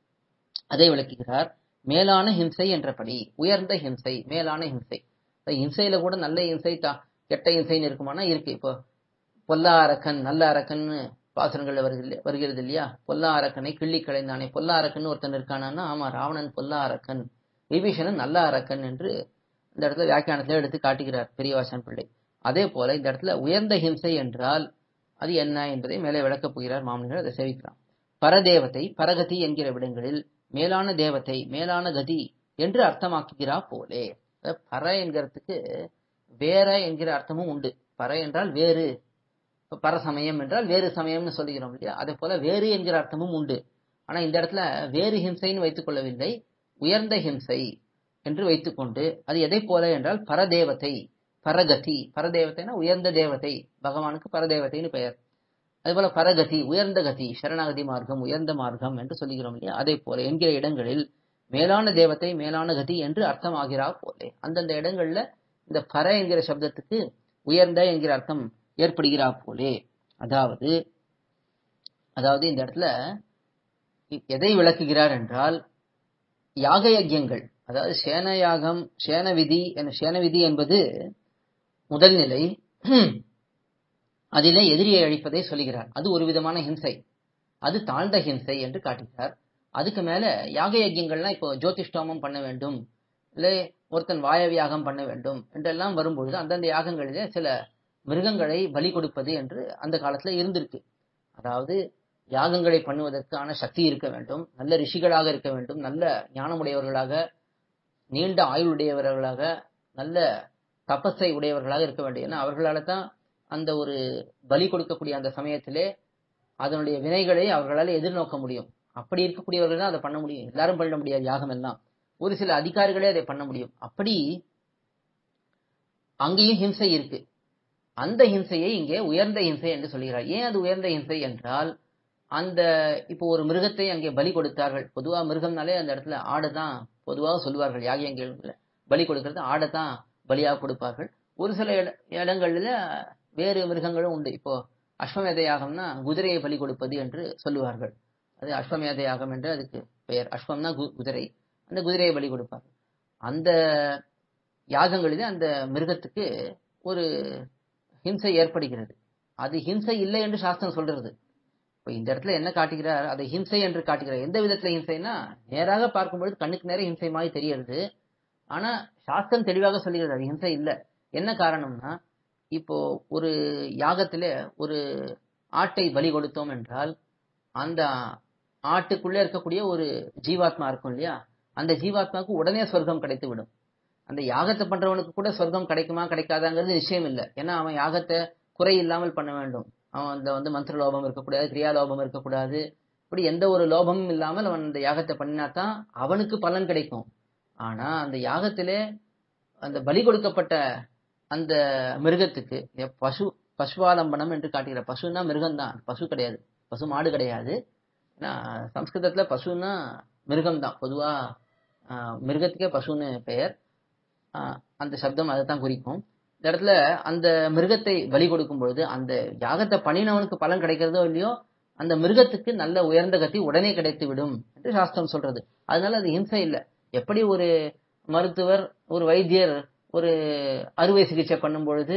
அதை விளக்குகிறார் மேலான ஹிம்சை என்றபடி உயர்ந்த ஹிம்சை மேலான ஹிம்சை இந்த ஹிம்சையில கூட நல்ல ஹிம்சை தா- கெட்ட ஹிம்சைன்னு இருக்குமானா இருக்கு இப்போ பொல்லா அரக்கன் நல்ல அரக்கன்னு பாசுரங்கள்ல வருகிறது வருகிறது இல்லையா பொல்லா அரக்கனை கிள்ளி களைந்தானே பொல்லா அரக்கன் ஒருத்தன் இருக்கானா ஆமா ராவணன் பொல்லா அரக்கன் விபீஷணன் நல்ல அரக்கன் என்று இந்த இடத்துல வியாக்கியானத்துல எடுத்து காட்டுகிறார் பெரியவாசன் பிள்ளை அதே போல இந்த இடத்துல உயர்ந்த ஹிம்சை என்றால் அது என்ன என்பதை மேலே விளக்கப் போகிறார் மாமனிகள் அதை சேவிக்கலாம் பரதேவத்தை பரகதி என்கிற விடங்களில் மேலான தேவத்தை மேலான கதி என்று அர்த்தமாக்குகிறா போலே அதாவது பர என்கிறதுக்கு வேற என்கிற அர்த்தமும் உண்டு பர என்றால் வேறு இப்ப பரசமயம் என்றால் வேறு சமயம்னு சொல்லுகிறோம் இல்லையா அதே போல வேறு என்கிற அர்த்தமும் உண்டு ஆனா இந்த இடத்துல வேறு ஹிம்சைன்னு வைத்துக் கொள்ளவில்லை உயர்ந்த ஹிம்சை என்று வைத்துக்கொண்டு அது எதை போல என்றால் பரதேவத்தை பரகதி பரதேவத்தைனா உயர்ந்த தேவதை பகவானுக்கு பரதேவதைன்னு பெயர் அதேபோல பரகதி உயர்ந்த கதி சரணாகதி மார்க்கம் உயர்ந்த மார்க்கம் என்று சொல்லுகிறோம் இல்லையா அதே போல என்கிற இடங்களில் மேலான தேவத்தை மேலான கதி என்று அர்த்தமாகிறா போலே அந்தந்த இடங்கள்ல இந்த பர என்கிற சப்தத்துக்கு உயர்ந்த என்கிற அர்த்தம் ஏற்படுகிறா போலே அதாவது அதாவது இந்த இடத்துல எதை விளக்குகிறார் என்றால் யாக யஜ்யங்கள் அதாவது சேன யாகம் சேன விதி என- சேன விதி என்பது முதல் நிலை அதிலே எதிரியை அழிப்பதை சொல்லுகிறார் அது ஒரு விதமான ஹிம்சை அது தாழ்ந்த ஹிம்சை என்று காட்டுகிறார் அதுக்கு மேல யாக யஜ்யங்கள்லாம் இப்போ ஜோதிஷ்டோமம் பண்ண வேண்டும் இல்லை ஒருத்தன் வாயவி யாகம் பண்ண வேண்டும் என்றெல்லாம் வரும்பொழுது அந்தந்த யாகங்களிலே சில மிருகங்களை பலி கொடுப்பது என்று அந்த காலத்துல இருந்திருக்கு அதாவது யாகங்களை பண்ணுவதற்கான சக்தி இருக்க வேண்டும் நல்ல ரிஷிகளாக இருக்க வேண்டும் நல்ல ஞானமுடையவர்களாக நீண்ட ஆயுளுடையவர்களாக நல்ல தபஸை உடையவர்களாக இருக்க வேண்டும் ஏன்னா அவர்களால தான் அந்த ஒரு பலி கொடுக்கக்கூடிய அந்த சமயத்திலே அதனுடைய வினைகளை அவர்களால் எதிர்நோக்க முடியும் அப்படி இருக்கக்கூடியவர்கள் தான் அதை பண்ண முடியும் எல்லாரும் பண்ண முடியாது யாகம் எல்லாம் ஒரு சில அதிகாரிகளே அதை பண்ண முடியும் அப்படி அங்கேயும் ஹிம்சை இருக்கு அந்த ஹிம்சையை இங்கே உயர்ந்த ஹிம்சை என்று சொல்கிறார் ஏன் அது உயர்ந்த ஹிம்சை என்றால் அந்த இப்போ ஒரு மிருகத்தை அங்கே பலி கொடுத்தார்கள் பொதுவா மிருகம்னாலே அந்த இடத்துல ஆடை தான் பொதுவாக சொல்லுவார்கள் யாகியங்கள்ல பலி கொடுக்கறது ஆடை தான் பலியாக கொடுப்பார்கள் ஒரு சில இட- இடங்கள்ல வேறு மிருகங்களும் உண்டு இப்போ அஸ்வமேத யாகம்னா குதிரையை பலி கொடுப்பது என்று சொல்லுவார்கள் அது அஸ்வமேத யாகம் என்று அதுக்கு பெயர் அஸ்வம்னா கு- குதிரை அந்த குதிரையை பலி கொடுப்பார்கள் அந்த யாகங்களிலே அந்த மிருகத்துக்கு ஒரு ஹிம்சை ஏற்படுகிறது அது ஹிம்சை இல்லை என்று சாஸ்திரம் சொல்றது இப்போ இந்த இடத்துல என்ன காட்டுகிறார் அதை ஹிம்சை என்று காட்டுகிறார் எந்த விதத்துல ஹிம்சைனா நேராக பார்க்கும்பொழுது கண்ணுக்கு நேர ஹிம்சை மாதிரி தெரியறது ஆனா சாஸ்திரம் தெளிவாக சொல்லுகிறது அது ஹிம்சை இல்லை என்ன காரணம்னா இப்போ ஒரு யாகத்திலே ஒரு ஆட்டை பலி கொடுத்தோம் என்றால் அந்த ஆட்டுக்குள்ளே இருக்கக்கூடிய ஒரு ஜீவாத்மா இருக்கும் இல்லையா அந்த ஜீவாத்மாவுக்கு உடனே சொர்க்கம் கிடைத்து விடும் அந்த யாகத்தை பண்றவனுக்கு கூட சொர்க்கம் கிடைக்குமா கிடைக்காதாங்கிறது நிச்சயம் இல்லை ஏன்னா அவன் யாகத்தை குறை இல்லாமல் பண்ண வேண்டும் அவன் அந்த வந்து மந்திர லோபம் இருக்கக்கூடாது கிரியா லோபம் இருக்கக்கூடாது இப்படி எந்த ஒரு லோபமும் இல்லாமல் அவன் அந்த யாகத்தை பண்ணினா தான் அவனுக்கு பலன் கிடைக்கும் ஆனா அந்த யாகத்திலே அந்த பலி கொடுக்கப்பட்ட அந்த மிருகத்துக்கு எ- பசு பசுவாலம்பனம் என்று காட்டுகிற பசுன்னா மிருகம்தான் பசு கிடையாது பசு மாடு கிடையாது ஏன்னா சம்ஸ்கிருதத்துல பசுன்னா மிருகம்தான் பொதுவா ஆஹ், மிருகத்துக்கே பசுன்னு பெயர் ஆஹ், அந்த சப்தம் அதை தான் குறிக்கும் இந்த இடத்துல அந்த மிருகத்தை பலி கொடுக்கும் பொழுது அந்த யாகத்தை பண்ணினவனுக்கு பலன் கிடைக்கிறதோ இல்லையோ அந்த மிருகத்துக்கு நல்ல உயர்ந்த கத்தி உடனே கிடைத்து விடும் என்று சாஸ்திரம் சொல்றது அதனால அது ஹிம்சை இல்லை எப்படி ஒரு மருத்துவர் ஒரு வைத்தியர் ஒரு அறுவை சிகிச்சை பண்ணும் பொழுது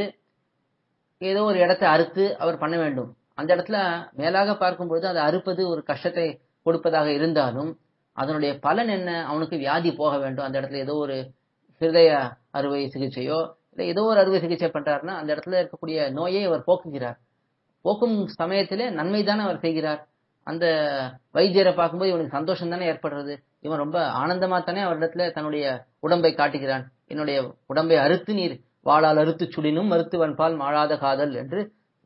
ஏதோ ஒரு இடத்தை அறுத்து அவர் பண்ண வேண்டும் அந்த இடத்துல மேலாக பார்க்கும் பொழுது அதை அறுப்பது ஒரு கஷ்டத்தை கொடுப்பதாக இருந்தாலும் அதனுடைய பலன் என்ன அவனுக்கு வியாதி போக வேண்டும் அந்த இடத்துல ஏதோ ஒரு ஹிருதய அறுவை சிகிச்சையோ இல்லை ஏதோ ஒரு அறுவை சிகிச்சை பண்றாருன்னா அந்த இடத்துல இருக்கக்கூடிய நோயை அவர் போக்குகிறார் போக்கும் சமயத்திலே நன்மை தானே அவர் செய்கிறார் அந்த வைத்தியரை பார்க்கும்போது இவனுக்கு சந்தோஷம் தானே ஏற்படுறது இவன் ரொம்ப ஆனந்தமா தானே அவரிடத்துல தன்னுடைய உடம்பை காட்டுகிறான் என்னுடைய உடம்பை அறுத்து நீர் வாளால் அறுத்து சுடினும் மருத்துவன் பால் மாளாத காதல் என்று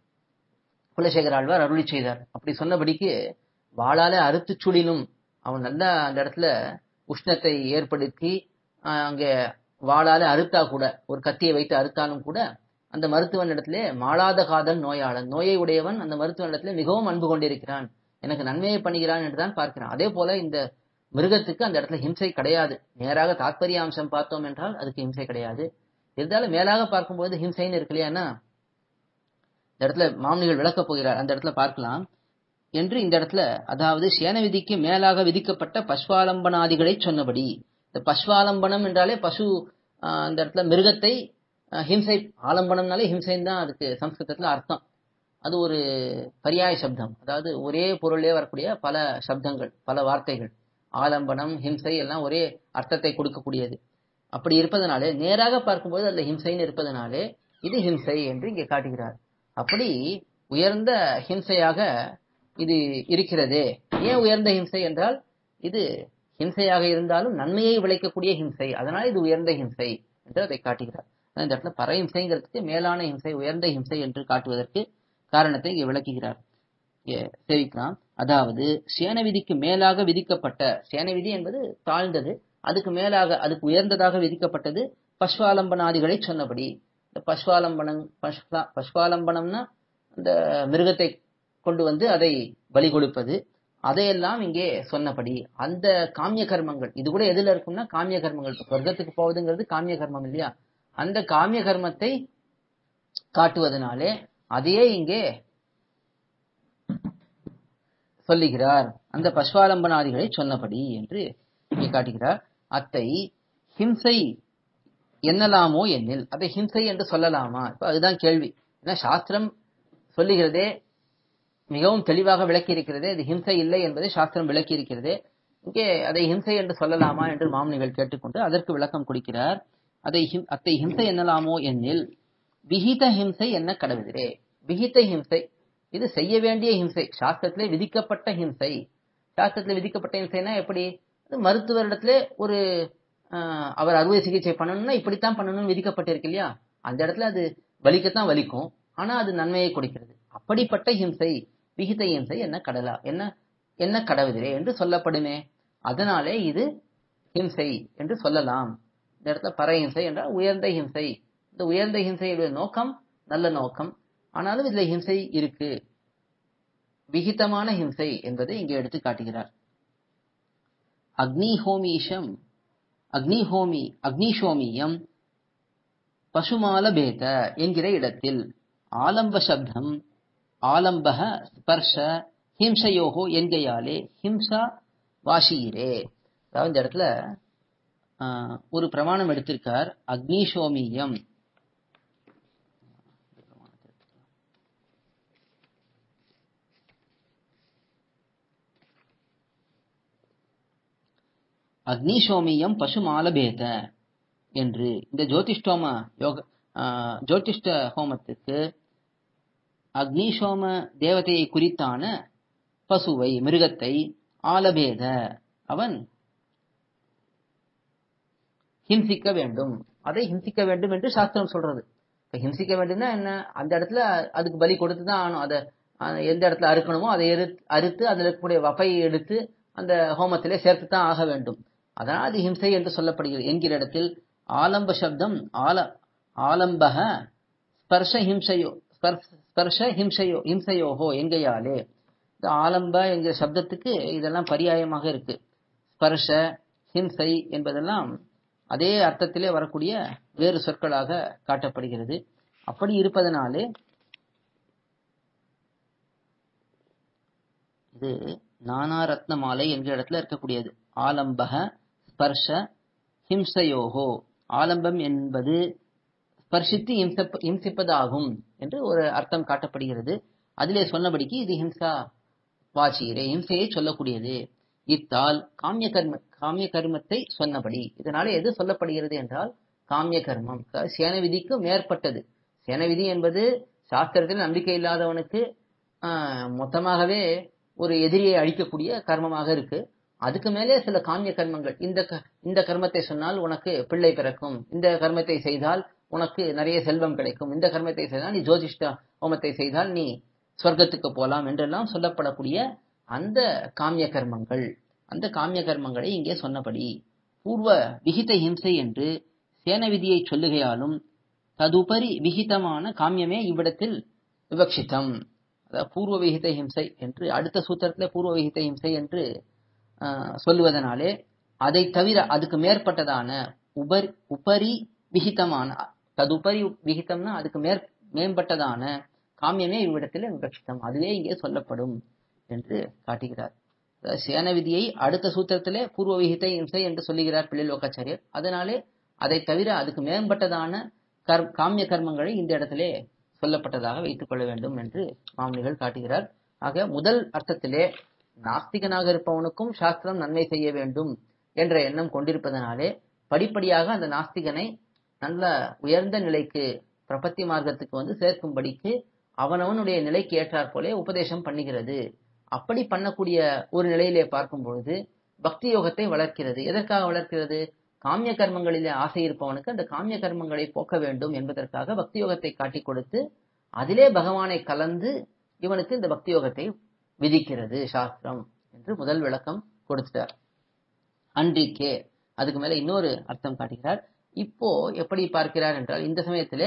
குலசேகர ஆழ்வார் அருளி செய்தார் அப்படி சொன்னபடிக்கு வாளால அறுத்து சுடினும் அவன் நல்லா அந்த இடத்துல உஷ்ணத்தை ஏற்படுத்தி ஆஹ், அங்கே வாளால அறுத்தா கூட ஒரு கத்தியை வைத்து அறுத்தாலும் கூட அந்த மருத்துவன் இடத்துல மாளாத காதல் நோயாளன் நோயை உடையவன் அந்த மருத்துவன் இடத்துல மிகவும் அன்பு கொண்டிருக்கிறான் எனக்கு நன்மையை பண்ணுகிறான் என்று தான் பார்க்கிறான் அதே போல இந்த மிருகத்துக்கு அந்த இடத்துல ஹிம்சை கிடையாது நேராக தாத்பரிய அம்சம் பார்த்தோம் என்றால் அதுக்கு ஹிம்சை கிடையாது இருந்தாலும் மேலாக பார்க்கும்போது ஹிம்சைன்னு இருக்கு இல்லையானா இந்த இடத்துல மாமனிகள் விளக்கப் போகிறார் அந்த இடத்துல பார்க்கலாம் என்று இந்த இடத்துல அதாவது சேன விதிக்கு மேலாக விதிக்கப்பட்ட பஸ்வாலம்பனாதிகளை சொன்னபடி இந்த பஸ்வாலம்பனம் என்றாலே பசு ஆஹ், அந்த இடத்துல மிருகத்தை ஆஹ், ஹிம்சை ஆலம்பனம்னாலே ஹிம்சைன்னு தான் அதுக்கு சம்ஸ்கிருதத்துல அர்த்தம் அது ஒரு பரியாய சப்தம் அதாவது ஒரே பொருளே வரக்கூடிய பல சப்தங்கள் பல வார்த்தைகள் ஆலம்பனம் ஹிம்சை எல்லாம் ஒரே அர்த்தத்தை கொடுக்கக்கூடியது அப்படி இருப்பதனாலே நேராக பார்க்கும்போது அதுல ஹிம்சைன்னு இருப்பதனாலே இது ஹிம்சை என்று இங்கே காட்டுகிறார் அப்படி உயர்ந்த ஹிம்சையாக இது இருக்கிறதே ஏன் உயர்ந்த ஹிம்சை என்றால் இது ஹிம்சையாக இருந்தாலும் நன்மையை விளைக்கக்கூடிய ஹிம்சை அதனால் இது உயர்ந்த ஹிம்சை என்று அதை காட்டுகிறார் ஆனா இந்த இடத்துல பரஹிம்சைங்கிறதுக்கு மேலான ஹிம்சை உயர்ந்த ஹிம்சை என்று காட்டுவதற்கு காரணத்தை இங்கே விளக்குகிறார் இங்கே சேவிக்கலாம் அதாவது சேன விதிக்கு மேலாக விதிக்கப்பட்ட சேன விதி என்பது தாழ்ந்தது அதுக்கு மேலாக அதுக்கு உயர்ந்ததாக விதிக்கப்பட்டது பஸ்வாலம்பனாதிகளை சொன்னபடி இந்த பஸ்வாலம்பனம் பஸ்வா- பஸ்வாலம்பனம்னா அந்த மிருகத்தை கொண்டு வந்து அதை பலி கொடுப்பது அதையெல்லாம் இங்கே சொன்னபடி அந்த காமிய கர்மங்கள் இது கூட எதுல இருக்கும்னா காமிய கர்மங்கள் இப்ப சொர்க்கத்துக்கு போவதுங்கிறது காமிய கர்மம் இல்லையா அந்த காமிய கர்மத்தை காட்டுவதனாலே அதையே இங்கே சொல்லுகிறார் அந்த பஸ்வாலம்பனாதிகளை சொன்னபடி என்று இங்கே காட்டுகிறார் அத்தை ஹிம்சை என்னலாமோ என்னில் அதை ஹிம்சை என்று சொல்லலாமா இப்ப அதுதான் கேள்வி ஏன்னா சாஸ்திரம் சொல்லுகிறதே மிகவும் தெளிவாக விளக்கி இருக்கிறதே இது ஹிம்சை இல்லை என்பதை சாஸ்திரம் விளக்கி இருக்கிறதே இங்கே அதை ஹிம்சை என்று சொல்லலாமா என்று மாமனிகள் கேட்டுக்கொண்டு அதற்கு விளக்கம் கொடுக்கிறார் அதை ஹிம் அத்தை ஹிம்சை என்னலாமோ என்னில் விகித ஹிம்சை என்ன கடவுதிரே விகித ஹிம்சை இது செய்ய வேண்டிய ஹிம்சை சாஸ்திரத்திலே விதிக்கப்பட்ட ஹிம்சை சாஸ்திரத்திலே விதிக்கப்பட்ட ஹிம்சைனா எப்படி அது மருத்துவரிடத்திலே ஒரு ஆஹ், அவர் அறுவை சிகிச்சை பண்ணணும்னா இப்படித்தான் பண்ணணும்னு விதிக்கப்பட்டிருக்கு இல்லையா அந்த இடத்துல அது வலிக்கத்தான் வலிக்கும் ஆனா அது நன்மையை கொடுக்கிறது அப்படிப்பட்ட ஹிம்சை விகித ஹிம்சை என்ன கடலா என்ன என்ன கடவுதிரே என்று சொல்லப்படுமே அதனாலே இது ஹிம்சை என்று சொல்லலாம் இந்த இடத்துல பரஹிம்சை என்றால் உயர்ந்த ஹிம்சை இந்த உயர்ந்த ஹிம்சையுடைய நோக்கம் நல்ல நோக்கம் ஆனாலும் இதுல ஹிம்சை இருக்கு விகிதமான ஹிம்சை என்பதை இங்கே எடுத்து காட்டுகிறார் அக்னிஹோமீஷம் அக்னிஹோமி அக்னிஷோமியம் பசுமால பேத என்கிற இடத்தில் ஆலம்ப சப்தம் ஆலம்பக ஸ்பர்ஷ ஹிம்சையோகோ என்கையாலே ஹிம்சா வாஷீரே அதாவது இந்த இடத்துல ஆஹ், ஒரு பிரமாணம் எடுத்திருக்கார் அக்னிஷோமியம் அக்னிஷோமியம் பசுமாலபேத என்று இந்த ஜோதிஷ்டோம யோக ஆஹ், ஜோதிஷ்ட ஹோமத்துக்கு அக்னிஷோம தேவதையை குறித்தான பசுவை மிருகத்தை ஆலபேத அவன் ஹிம்சிக்க வேண்டும் அதை ஹிம்சிக்க வேண்டும் என்று சாஸ்திரம் சொல்றது இப்ப ஹிம்சிக்க வேண்டும்னா என்ன அந்த இடத்துல அதுக்கு பலி கொடுத்து தான் ஆகணும் அதை அஹ், எந்த இடத்துல அறுக்கணுமோ அதை எரு- அறுத்து அதில் இருக்கக்கூடிய வப்பையை எடுத்து அந்த ஹோமத்திலே சேர்த்து தான் ஆக வேண்டும் அதனால் அது ஹிம்சை என்று சொல்லப்படுகிறது என்கிற இடத்தில் ஆலம்ப சப்தம் ஆல ஆலம்பக ஸ்பர்ஷ ஹிம்சையோ ஸ்பர்ஷ- ஸ்பர்ஷ ஹிம்சையோ ஹிம்சையோஹோ எங்கையாலே இந்த ஆலம்ப என்கிற சப்தத்துக்கு இதெல்லாம் பரியாயமாக இருக்கு ஸ்பர்ஷ ஹிம்சை என்பதெல்லாம் அதே அர்த்தத்திலே வரக்கூடிய வேறு சொற்களாக காட்டப்படுகிறது அப்படி இருப்பதனாலே இது நானாரத்ன மாலை என்ற இடத்துல இருக்கக்கூடியது ஆலம்பக ஸ்பர்ஷ ஹிம்சையோகோ ஆலம்பம் என்பது ஸ்பர்ஷித்து இம்சப்ப இம்சிப்பதாகும் என்று ஒரு அர்த்தம் காட்டப்படுகிறது அதிலே சொன்னபடிக்கு இது ஹிம்சா வாச்சீரே ஹிம்சையை சொல்லக்கூடியது இத்தால் காமிய கர்ம காமிய கர்மத்தை சொன்னபடி இதனால எது சொல்லப்படுகிறது என்றால் காமிய கர்மம் அதாவது சேன விதிக்கு மேற்பட்டது சேன விதி என்பது சாஸ்திரத்தில் நம்பிக்கை இல்லாதவனுக்கு ஆஹ், மொத்தமாகவே ஒரு எதிரியை அழிக்கக்கூடிய கர்மமாக இருக்கு அதுக்கு மேலே சில காமிய கர்மங்கள் இந்த க- இந்த கர்மத்தை சொன்னால் உனக்கு பிள்ளை பிறக்கும் இந்த கர்மத்தை செய்தால் உனக்கு நிறைய செல்வம் கிடைக்கும் இந்த கர்மத்தை செய்தால் நீ ஜோதிஷ்ட ஹோமத்தை செய்தால் நீ சொர்க்கத்துக்கு போலாம் என்றெல்லாம் சொல்லப்படக்கூடிய அந்த காமிய கர்மங்கள் அந்த காமிய கர்மங்களை இங்கே சொன்னபடி பூர்வ விகித ஹிம்சை என்று சேன விதியை சொல்லுகையாலும் ததுபரி விகிதமான காமியமே இவ்விடத்தில் விவக்ஷிதம் அதாவது பூர்வ விகித ஹிம்சை என்று அடுத்த சூத்திரத்துல பூர்வ விகித ஹிம்சை என்று ஆஹ், சொல்லுவதனாலே அதை தவிர அதுக்கு மேற்பட்டதான உபரி உபரி விகிதமான ததுபரி விகிதம்னா அதுக்கு மேற் மேம்பட்டதான காமியமே இவ்விடத்தில் விவக்ஷிதம் அதுவே இங்கே சொல்லப்படும் என்று காட்டுகிறார் அதாவது சேன விதியை அடுத்த சூத்திரத்திலே பூர்வ விகித இம்சை என்று சொல்லுகிறார் பிள்ளை லோகாச்சாரியர் அதனாலே அதை தவிர அதுக்கு மேம்பட்டதான கர் காமிய கர்மங்களை இந்த இடத்திலே சொல்லப்பட்டதாக வைத்துக் கொள்ள வேண்டும் என்று மாமனிகள் காட்டுகிறார் ஆக முதல் அர்த்தத்திலே நாஸ்திகனாக இருப்பவனுக்கும் சாஸ்திரம் நன்மை செய்ய வேண்டும் என்ற எண்ணம் கொண்டிருப்பதனாலே படிப்படியாக அந்த நாஸ்திகனை நல்ல உயர்ந்த நிலைக்கு பிரபத்தி மார்க்கத்துக்கு வந்து சேர்க்கும்படிக்கு அவனவனுடைய நிலைக்கு ஏற்றாற் போலே உபதேசம் பண்ணுகிறது அப்படி பண்ணக்கூடிய ஒரு நிலையிலே பார்க்கும் பொழுது பக்தி யோகத்தை வளர்க்கிறது எதற்காக வளர்க்கிறது காமிய கர்மங்களிலே ஆசை இருப்பவனுக்கு அந்த காமிய கர்மங்களை போக்க வேண்டும் என்பதற்காக பக்தி யோகத்தை காட்டிக் கொடுத்து அதிலே பகவானை கலந்து இவனுக்கு இந்த பக்தி யோகத்தை விதிக்கிறது சாஸ்திரம் என்று முதல் விளக்கம் கொடுத்துட்டார் அன்றிக்கே அதுக்கு மேல இன்னொரு அர்த்தம் காட்டுகிறார் இப்போ எப்படி பார்க்கிறார் என்றால் இந்த சமயத்திலே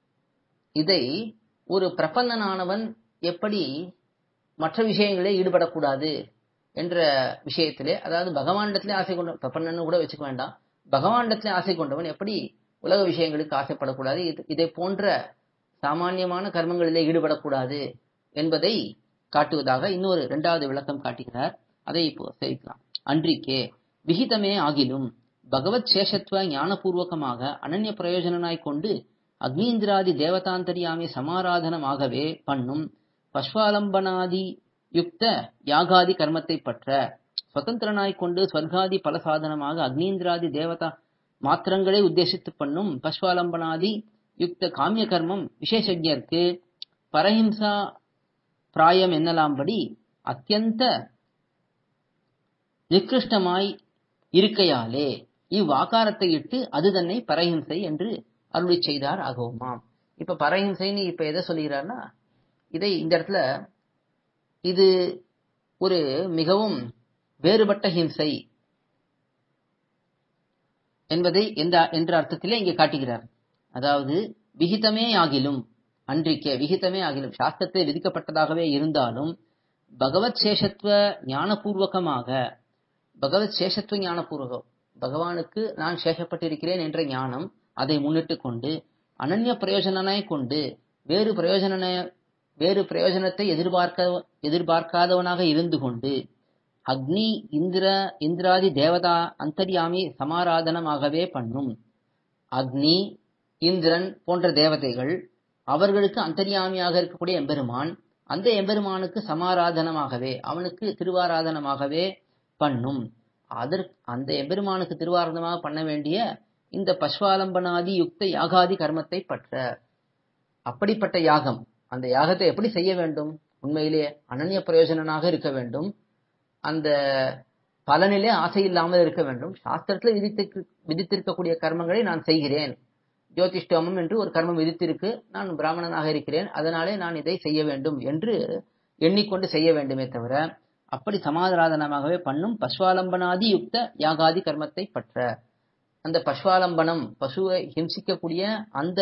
இதை ஒரு பிரபந்தனானவன் எப்படி மற்ற விஷயங்களே ஈடுபடக்கூடாது என்ற விஷயத்திலே அதாவது பகவானிடத்திலே ஆசை கொண்ட பிரபன்னன்னு கூட வச்சுக்க வேண்டாம் பகவானிடத்திலே ஆசை கொண்டவன் எப்படி உலக விஷயங்களுக்கு ஆசைப்படக்கூடாது இது இதை போன்ற சாமானியமான கர்மங்களிலே ஈடுபடக்கூடாது என்பதை காட்டுவதாக இன்னொரு இரண்டாவது விளக்கம் காட்டுகிறார் அதை இப்போ சேவிக்கலாம் அன்றிக்கே விகிதமே ஆகிலும் பகவத் சேஷத்துவ ஞானபூர்வகமாக அனன்ய பிரயோஜனனாய் கொண்டு அக்னீந்திராதி தேவதாந்தரியாமி சமாராதனமாகவே பண்ணும் பஸ்வாலம்பனாதி யுக்த யாகாதி கர்மத்தை பற்ற சுதந்திரனாய் கொண்டு ஸ்வர்காதி பல சாதனமாக அக்னீந்திராதி தேவதா மாத்திரங்களை உத்தேசித்து பண்ணும் பஸ்வாலம்பனாதி யுக்த காமிய கர்மம் விசேஷஜருக்கு பரஹிம்சா பிராயம் என்னலாம்படி அத்தியந்த நிகிருஷ்டமாய் இருக்கையாலே இவ்வாக்காரத்தை இட்டு அது தன்னை பரஹிம்சை என்று அருளி செய்தார் ஆகவுமாம் இப்ப பரஹிம்சைன்னு இப்ப எதை சொல்லுகிறார்னா இதை இந்த இடத்துல இது ஒரு மிகவும் வேறுபட்ட ஹிம்சை என்பதை எந்த என்ற அர்த்தத்திலே இங்கே காட்டுகிறார் அதாவது விகிதமே ஆகிலும் அன்றிக்க விகிதமே ஆகிலும் சாஸ்திரத்தை விதிக்கப்பட்டதாகவே இருந்தாலும் பகவத் சேஷத்துவ ஞானபூர்வகமாக பகவத் சேஷத்துவ ஞானபூர்வகம் பகவானுக்கு நான் சேஷப்பட்டிருக்கிறேன் என்ற ஞானம் அதை முன்னிட்டு கொண்டு அனன்ய பிரயோஜனனாய் கொண்டு வேறு பிரயோஜன வேறு பிரயோஜனத்தை எதிர்பார்க்க எதிர்பார்க்காதவனாக இருந்து கொண்டு அக்னி இந்திர இந்திராதி தேவதா அந்தர்யாமி சமாராதனமாகவே பண்ணும் அக்னி இந்திரன் போன்ற தேவதைகள் அவர்களுக்கு அந்தர்யாமியாக இருக்கக்கூடிய எம்பெருமான் அந்த எம்பெருமானுக்கு சமாராதனமாகவே அவனுக்கு திருவாராதனமாகவே பண்ணும் அதற்கு அந்த எம்பெருமானுக்கு திருவாராதனமாக பண்ண வேண்டிய இந்த பஸ்வாலம்பனாதி யுக்த யாகாதி கர்மத்தை பற்ற அப்படிப்பட்ட யாகம் அந்த யாகத்தை எப்படி செய்ய வேண்டும் உண்மையிலே அனன்ய பிரயோஜனனாக இருக்க வேண்டும் அந்த பலனிலே ஆசை இல்லாமல் இருக்க வேண்டும் சாஸ்திரத்தில் விதித்து விதித்திருக்கக்கூடிய கர்மங்களை நான் செய்கிறேன் ஜோதிஷ்டோமம் என்று ஒரு கர்மம் விதித்திருக்கு நான் பிராமணனாக இருக்கிறேன் அதனாலே நான் இதை செய்ய வேண்டும் என்று எண்ணிக்கொண்டு செய்ய வேண்டுமே தவிர அப்படி சமாதானமாகவே பண்ணும் பஸ்வாலம்பனாதி யுக்த யாகாதி கர்மத்தை பற்ற அந்த பஸ்வாலம்பனம் பசுவை ஹிம்சிக்கக்கூடிய அந்த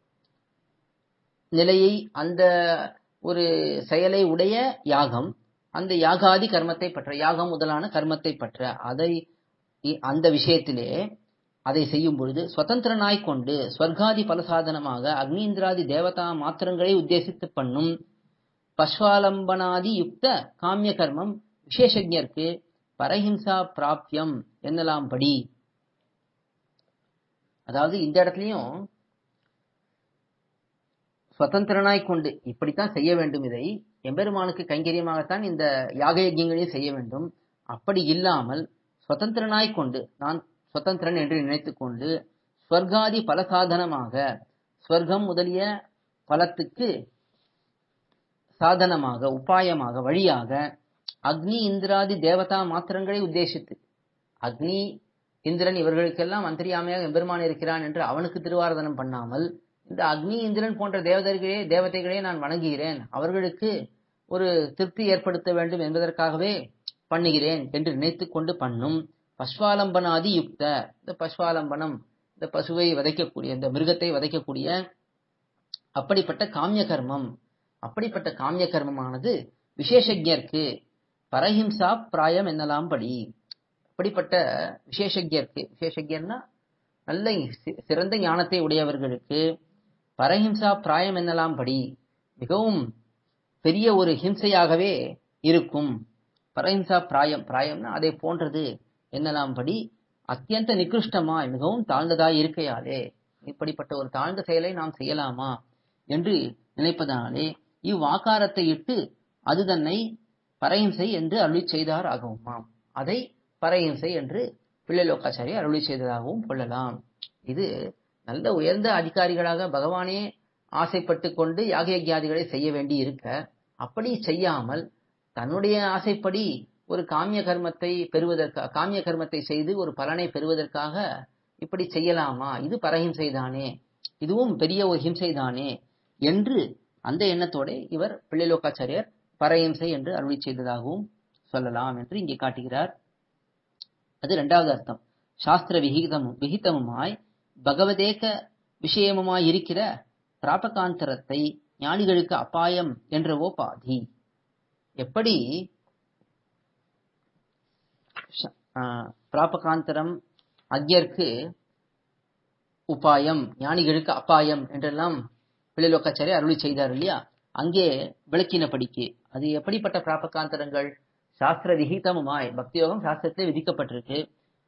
நிலையை அந்த ஒரு செயலை உடைய யாகம் அந்த யாகாதி கர்மத்தை பற்ற யாகம் முதலான கர்மத்தை பற்ற அதை அந்த விஷயத்திலே அதை செய்யும் பொழுது சுதந்திரனாய் கொண்டு ஸ்வர்காதி பலசாதனமாக அக்னீந்திராதி தேவதா மாத்திரங்களை உத்தேசித்து பண்ணும் பஸ்வாலம்பனாதி யுக்த காமிய கர்மம் விசேஷஜருக்கு பரஹிம்சா பிராப்தியம் என்னலாம் படி அதாவது இந்த இடத்துலயும் சுதந்திரனாய் கொண்டு இப்படித்தான் செய்ய வேண்டும் இதை எம்பெருமானுக்கு கைங்கரியமாகத்தான் இந்த யாக யஜ்யங்களையும் செய்ய வேண்டும் அப்படி இல்லாமல் சுதந்திரனாய் கொண்டு நான் சுதந்திரன் என்று நினைத்துக் கொண்டு ஸ்வர்காதி பலசாதனமாக ஸ்வர்க்கம் முதலிய பலத்துக்கு சாதனமாக உபாயமாக வழியாக அக்னி இந்திராதி தேவதா மாத்திரங்களை உத்தேசித்து அக்னி இந்திரன் இவர்களுக்கெல்லாம் அந்தரியாமையாக எம்பெருமான் இருக்கிறான் என்று அவனுக்கு திருவாரதனம் பண்ணாமல் இந்த அக்னி இந்திரன் போன்ற தேவதைகளே தேவதைகளே நான் வணங்குகிறேன் அவர்களுக்கு ஒரு திருப்தி ஏற்படுத்த வேண்டும் என்பதற்காகவே பண்ணுகிறேன் என்று நினைத்துக் கொண்டு பண்ணும் பஸ்வாலம்பனாதி யுக்த இந்த பஸ்வாலம்பனம் இந்த பசுவை வதைக்கக்கூடிய இந்த மிருகத்தை வதைக்கக்கூடிய அப்படிப்பட்ட காமிய கர்மம் அப்படிப்பட்ட காமிய கர்மமானது விசேஷஜருக்கு பரஹிம்சா பிராயம் என்னலாம் படி அப்படிப்பட்ட விசேஷஜருக்கு விசேஷஜர்னா நல்ல சிறந்த ஞானத்தை உடையவர்களுக்கு பரஹிம்சா பிராயம் என்னலாம் படி மிகவும் பெரிய ஒரு ஹிம்சையாகவே இருக்கும் பரஹிம்சா பிராயம் பிராயம்னா அதை போன்றது என்னலாம் படி அத்தியந்த நிகிருஷ்டமாய் மிகவும் தாழ்ந்ததாய் இருக்கையாலே இப்படிப்பட்ட ஒரு தாழ்ந்த செயலை நாம் செய்யலாமா என்று நினைப்பதனாலே இவ்வாக்காரத்தை இட்டு அது தன்னை பரஹிம்சை என்று அருளி செய்தார் ஆகவுமாம் அதை பரஹிம்சை என்று பிள்ளைலோக்காச்சாரி அருளி செய்ததாகவும் கொள்ளலாம் இது நல்ல உயர்ந்த அதிகாரிகளாக பகவானே ஆசைப்பட்டு கொண்டு யாக யஜ்யாதிகளை செய்ய வேண்டி இருக்க அப்படி செய்யாமல் தன்னுடைய ஆசைப்படி ஒரு காமிய கர்மத்தை பெறுவதற்காக காமிய கர்மத்தை செய்து ஒரு பலனை பெறுவதற்காக இப்படி செய்யலாமா இது பரஹிம்சை தானே இதுவும் பெரிய ஒரு ஹிம்சை தானே என்று அந்த எண்ணத்தோட இவர் பிள்ளைலோக்காச்சாரியர் பரஹிம்சை என்று அருளி செய்ததாகவும் சொல்லலாம் என்று இங்கே காட்டுகிறார் அது இரண்டாவது அர்த்தம் சாஸ்திர விகிதமும் விகிதமுமாய் பகவதேக விஷயமுமாய் இருக்கிற பிராபகாந்தரத்தை ஞானிகளுக்கு அபாயம் என்ற ஓபாதி எப்படி பிராபகாந்தரம் அக்யர்க்கு உபாயம் ஞானிகளுக்கு அபாயம் என்றெல்லாம் பிள்ளைலோக்காச்சாரி அருளி செய்தார் இல்லையா அங்கே விளக்கினபடிக்கு அது எப்படிப்பட்ட பிராபகாந்தரங்கள் சாஸ்திர விகிதமுமாய் பக்தியோகம் சாஸ்திரத்தில் விதிக்கப்பட்டிருக்கு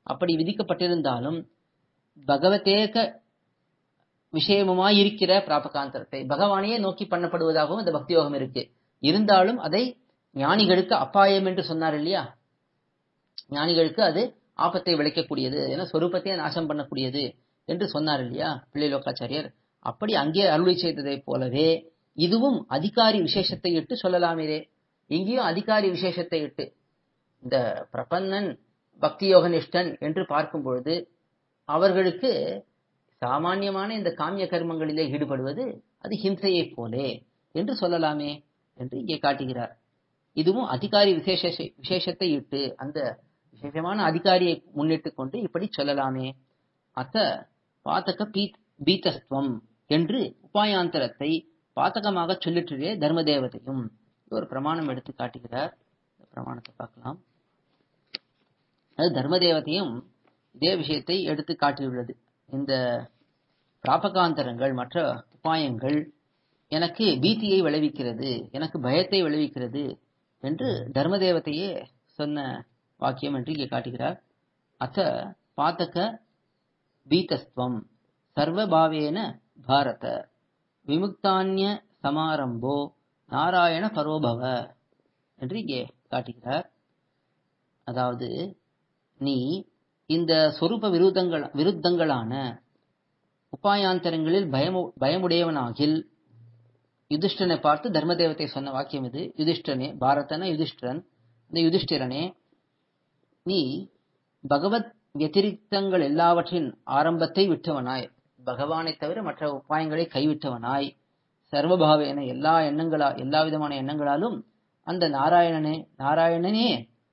அப்படி விதிக்கப்பட்டிருந்தாலும் பகவதேக விஷயமுமாய் இருக்கிற பிராபகாந்தரத்தை பகவானையே நோக்கி பண்ணப்படுவதாகவும் இந்த பக்தி யோகம் இருக்கு இருந்தாலும் அதை ஞானிகளுக்கு அப்பாயம் என்று சொன்னார் இல்லையா ஞானிகளுக்கு அது ஆபத்தை விளைக்கக்கூடியது ஏன்னா சொரூபத்தையே நாசம் பண்ணக்கூடியது என்று சொன்னார் இல்லையா பிள்ளை லோகாச்சாரியர் அப்படி அங்கே அருளை செய்ததை போலவே இதுவும் அதிகாரி விசேஷத்தை இட்டு சொல்லலாமே இங்கேயும் அதிகாரி விசேஷத்தை இட்டு இந்த பிரபன்னன் பக்தி யோகனிஷ்டன் என்று பார்க்கும் பொழுது அவர்களுக்கு சாமானியமான இந்த காமிய கர்மங்களிலே ஈடுபடுவது அது ஹிம்சையை போலே என்று சொல்லலாமே என்று இங்கே காட்டுகிறார் இதுவும் அதிகாரி விசேஷ விசேஷத்தை இட்டு அந்த விசேஷமான அதிகாரியை முன்னிட்டு கொண்டு இப்படி சொல்லலாமே அத்த பாத்தக பீத் பீத்தஸ்துவம் என்று உபாயாந்தரத்தை பாத்தகமாக சொல்லிட்டுவே தர்ம தேவதையும் ஒரு பிரமாணம் எடுத்து காட்டுகிறார் பிரமாணத்தை பார்க்கலாம் அது தர்ம தேவதையும் இதே விஷயத்தை எடுத்து காட்டியுள்ளது இந்த பிராபகாந்தரங்கள் மற்ற உபாயங்கள் எனக்கு பீத்தியை விளைவிக்கிறது எனக்கு பயத்தை விளைவிக்கிறது என்று தர்ம தேவத்தையே சொன்ன வாக்கியம் என்று இங்கே காட்டுகிறார் அத்த பாத்தக பீதஸ்துவம் சர்வபாவேன பாரத விமுக்தான்ய சமாரம்போ நாராயண பரோபவ என்று இங்கே காட்டுகிறார் அதாவது நீ இந்த சொரூப விருத்தங்கள் விருத்தங்களான உபாயாந்தரங்களில் பயமு பயமுடையவனாகில் யுதிஷ்டனை பார்த்து தர்மதேவத்தை சொன்ன வாக்கியம் இது யுதிஷ்டனே பாரதன யுதிஷ்டிரன் இந்த யுதிஷ்டிரனே நீ பகவத் வத்திரிக்தங்கள் எல்லாவற்றின் ஆரம்பத்தை விட்டவனாய் பகவானை தவிர மற்ற உபாயங்களை கைவிட்டவனாய் சர்வபாவேன எல்லா எண்ணங்களா எல்லா விதமான எண்ணங்களாலும் அந்த நாராயணனே நாராயணனே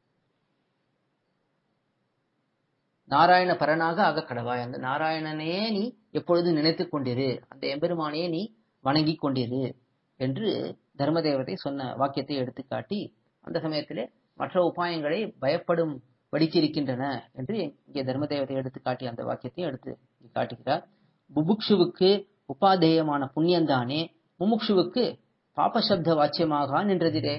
நாராயண பரனாக ஆக கடவாய் அந்த நாராயணனையே நீ எப்பொழுது நினைத்துக் கொண்டிரு அந்த எம்பெருமானையே நீ வணங்கி கொண்டிரு என்று தர்மதேவதை சொன்ன வாக்கியத்தை எடுத்துக்காட்டி அந்த சமயத்திலே மற்ற உபாயங்களை பயப்படும் படிக்கிருக்கின்றன என்று இங்கே தர்மதேவதை எடுத்து காட்டி அந்த வாக்கியத்தை எடுத்து காட்டுகிறார் புபுக்ஷுவுக்கு உபாதேயமான புண்ணியந்தானே முமுக்ஷுவுக்கு பாபசப்த வாச்சியமாக நின்றதிலே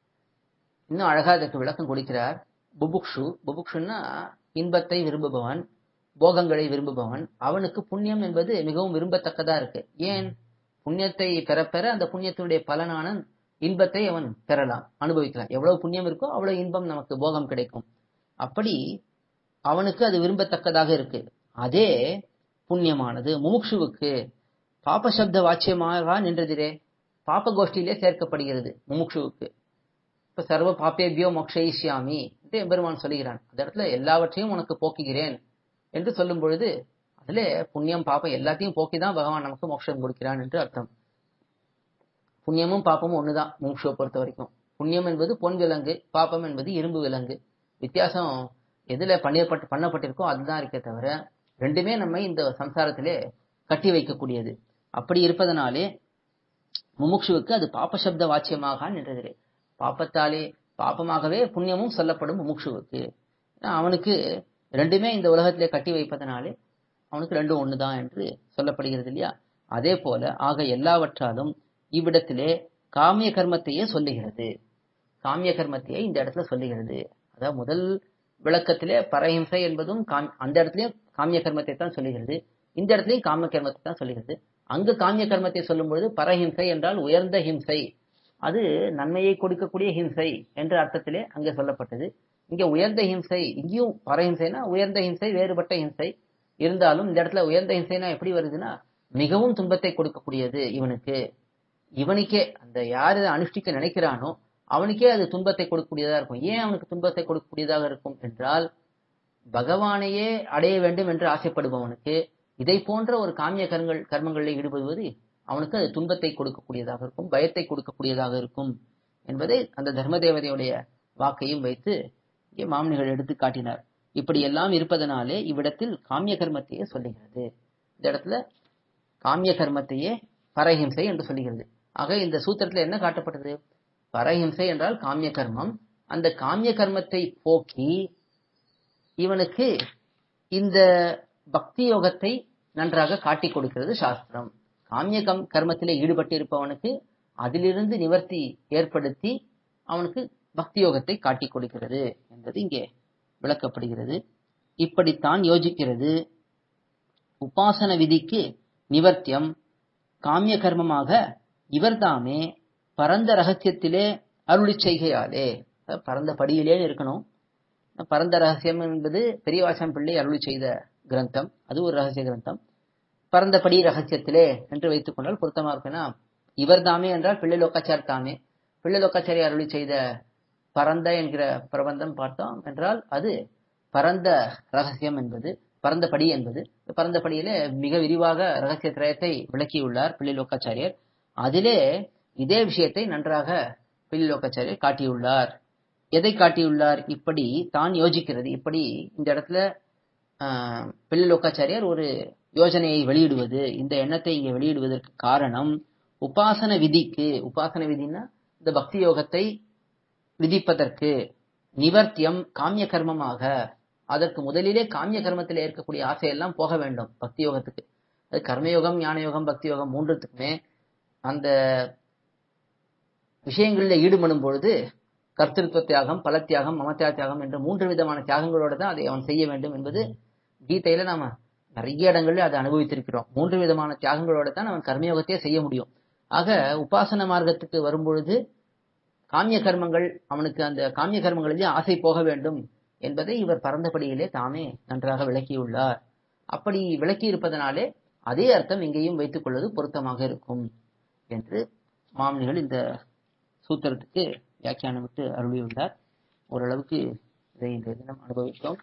இன்னும் அழகா அதற்கு விளக்கம் கொடுக்கிறார் புபுக்ஷு புபுக்ஷுன்னா இன்பத்தை விரும்புபவன் போகங்களை விரும்புபவன் அவனுக்கு புண்ணியம் என்பது மிகவும் விரும்பத்தக்கதா இருக்கு ஏன் புண்ணியத்தை பெற பெற அந்த புண்ணியத்தினுடைய பலனான இன்பத்தை அவன் பெறலாம் அனுபவிக்கலாம் எவ்வளவு புண்ணியம் இருக்கோ அவ்வளவு இன்பம் நமக்கு போகம் கிடைக்கும் அப்படி அவனுக்கு அது விரும்பத்தக்கதாக இருக்கு அதே புண்ணியமானது முமுக்ஷுவுக்கு பாபசப்த வாச்சியமாக நின்றதிலே பாப்ப கோஷ்டியிலே சேர்க்கப்படுகிறது முமுக்ஷுவுக்கு இப்ப சர்வ பாப்பேபியோ மோக்ஷயிஷ்யாமி என்று எம்பெருமான் சொல்லுகிறான் அந்த இடத்துல எல்லாவற்றையும் உனக்கு போக்குகிறேன் என்று சொல்லும் பொழுது அதுல புண்ணியம் பாப்பம் எல்லாத்தையும் போக்கிதான் பகவான் நமக்கு மோட்சம் கொடுக்கிறான் என்று அர்த்தம் புண்ணியமும் பாப்பமும் ஒண்ணுதான் மோக்ஷுவை பொறுத்த வரைக்கும் புண்ணியம் என்பது பொன் விலங்கு பாப்பம் என்பது இரும்பு விலங்கு வித்தியாசம் எதுல பண்ணியப்பட்டு பண்ணப்பட்டிருக்கோ அதுதான் இருக்கே தவிர ரெண்டுமே நம்ம இந்த சம்சாரத்திலே கட்டி வைக்கக்கூடியது அப்படி இருப்பதனாலே முமுக்ஷுவுக்கு அது பாப்பசப்த வாச்சியமாக நின்றது பாப்பத்தாலே பாப்பமாகவே புண்ணியமும் சொல்லப்படும் முமுக்ஷுவுக்கு அவனுக்கு ரெண்டுமே இந்த உலகத்திலே கட்டி வைப்பதனாலே அவனுக்கு ரெண்டும் ஒண்ணுதான் என்று சொல்லப்படுகிறது இல்லையா அதே போல ஆக எல்லாவற்றாலும் இவ்விடத்திலே காமிய கர்மத்தையே சொல்லுகிறது காமிய கர்மத்தையே இந்த இடத்துல சொல்லுகிறது அதாவது முதல் விளக்கத்திலே பரஹிம்சை என்பதும் அந்த இடத்துலயும் காமிய கர்மத்தை தான் சொல்லுகிறது இந்த இடத்துலயும் காமிய கர்மத்தை தான் சொல்லுகிறது அங்கு காமிய கர்மத்தை சொல்லும் பொழுது பரஹிம்சை என்றால் உயர்ந்த ஹிம்சை அது நன்மையை கொடுக்கக்கூடிய ஹிம்சை என்ற அர்த்தத்திலே அங்கே சொல்லப்பட்டது இங்க உயர்ந்த ஹிம்சை இங்கேயும் பரஹிம்சைனா உயர்ந்த ஹிம்சை வேறுபட்ட ஹிம்சை இருந்தாலும் இந்த இடத்துல உயர்ந்த ஹிம்சைனா எப்படி வருதுன்னா மிகவும் துன்பத்தை கொடுக்கக்கூடியது இவனுக்கு இவனுக்கே அந்த யாரு அனுஷ்டிக்க நினைக்கிறானோ அவனுக்கே அது துன்பத்தை கொடுக்கக்கூடியதா இருக்கும் ஏன் அவனுக்கு துன்பத்தை கொடுக்கக்கூடியதாக இருக்கும் என்றால் பகவானையே அடைய வேண்டும் என்று ஆசைப்படுபவனுக்கு இதை போன்ற ஒரு காமிய கர்மங்கள் கர்மங்களில் ஈடுபடுவது அவனுக்கு அது துன்பத்தை கொடுக்கக்கூடியதாக இருக்கும் பயத்தை கொடுக்கக்கூடியதாக இருக்கும் என்பதை அந்த தர்ம தேவதையுடைய வாக்கையும் வைத்து இங்கே மாமனிகள் எடுத்து காட்டினார் இப்படி எல்லாம் இருப்பதனாலே இவ்விடத்தில் காமிய கர்மத்தையே சொல்லுகிறது இந்த இடத்துல காமிய கர்மத்தையே பரஹிம்சை என்று சொல்லுகிறது ஆக இந்த சூத்திரத்துல என்ன காட்டப்பட்டது பரஹிம்சை என்றால் காமிய கர்மம் அந்த காமிய கர்மத்தை போக்கி இவனுக்கு இந்த பக்தி யோகத்தை நன்றாக காட்டிக் கொடுக்கிறது சாஸ்திரம் காமிய கம் கர்மத்திலே ஈடுபட்டு இருப்பவனுக்கு அதிலிருந்து நிவர்த்தி ஏற்படுத்தி அவனுக்கு பக்தி யோகத்தை காட்டிக் கொடுக்கிறது என்பது இங்கே விளக்கப்படுகிறது இப்படித்தான் யோசிக்கிறது உபாசன விதிக்கு நிவர்த்தியம் காமிய கர்மமாக இவர்தாமே பரந்த ரகசியத்திலே அருளி செய்கையாலே அதாவது பரந்த படியிலே இருக்கணும் பரந்த ரகசியம் என்பது பெரியவாசம் பிள்ளை அருளி செய்த கிரந்தம் அது ஒரு ரகசிய கிரந்தம் பரந்தபடி ரகசியத்திலே என்று வைத்துக் கொண்டால் பொருத்தமா இருக்குன்னா இவர் தாமே என்றால் பிள்ளை லோக்காச்சார் தாமே பிள்ளை லோக்காச்சாரி அருளி செய்த பரந்த என்கிற பிரபந்தம் பார்த்தோம் என்றால் அது பரந்த ரகசியம் என்பது பரந்தபடி என்பது பரந்தபடியிலே மிக விரிவாக ரகசிய திரயத்தை விளக்கியுள்ளார் பிள்ளை லோக்காச்சாரியர் அதிலே இதே விஷயத்தை நன்றாக பிள்ளை லோக்காச்சாரியர் காட்டியுள்ளார் எதை காட்டியுள்ளார் இப்படி தான் யோசிக்கிறது இப்படி இந்த இடத்துல பிள்ளை லோக்காச்சாரியார் ஒரு யோஜனையை வெளியிடுவது இந்த எண்ணத்தை இங்கே வெளியிடுவதற்கு காரணம் உபாசன விதிக்கு உபாசன விதினா இந்த பக்தி யோகத்தை விதிப்பதற்கு நிவர்த்தியம் காமிய கர்மமாக அதற்கு முதலிலே காமிய கர்மத்தில் இருக்கக்கூடிய ஆசையெல்லாம் போக வேண்டும் பக்தி யோகத்துக்கு அது கர்மயோகம் ஞான யோகம் பக்தி யோகம் மூன்றுத்துக்குமே அந்த விஷயங்களில் ஈடுபடும் பொழுது கர்த்திருவ தியாகம் பல தியாகம் மமத்தியா தியாகம் என்ற மூன்று விதமான தியாகங்களோட தான் அதை அவன் செய்ய வேண்டும் என்பது கீதையில நாம நிறைய இடங்கள்ல அதை அனுபவித்திருக்கிறோம் மூன்று விதமான தியாகங்களோட தான் அவன் கர்மயோகத்தையே செய்ய முடியும் ஆக உபாசன மார்க்கத்துக்கு வரும்பொழுது காமிய கர்மங்கள் அவனுக்கு அந்த காமிய கர்மங்களிலே ஆசை போக வேண்டும் என்பதை இவர் பரந்தபடியிலே தாமே நன்றாக விளக்கியுள்ளார் அப்படி விளக்கி இருப்பதனாலே அதே அர்த்தம் இங்கேயும் வைத்துக் கொள்வது பொருத்தமாக இருக்கும் என்று மாமனிகள் இந்த சூத்திரத்துக்கு வியாக்கியானம் விட்டு அருளியுள்ளார் ஓரளவுக்கு இதை இந்த தினம் அனுபவித்தோம்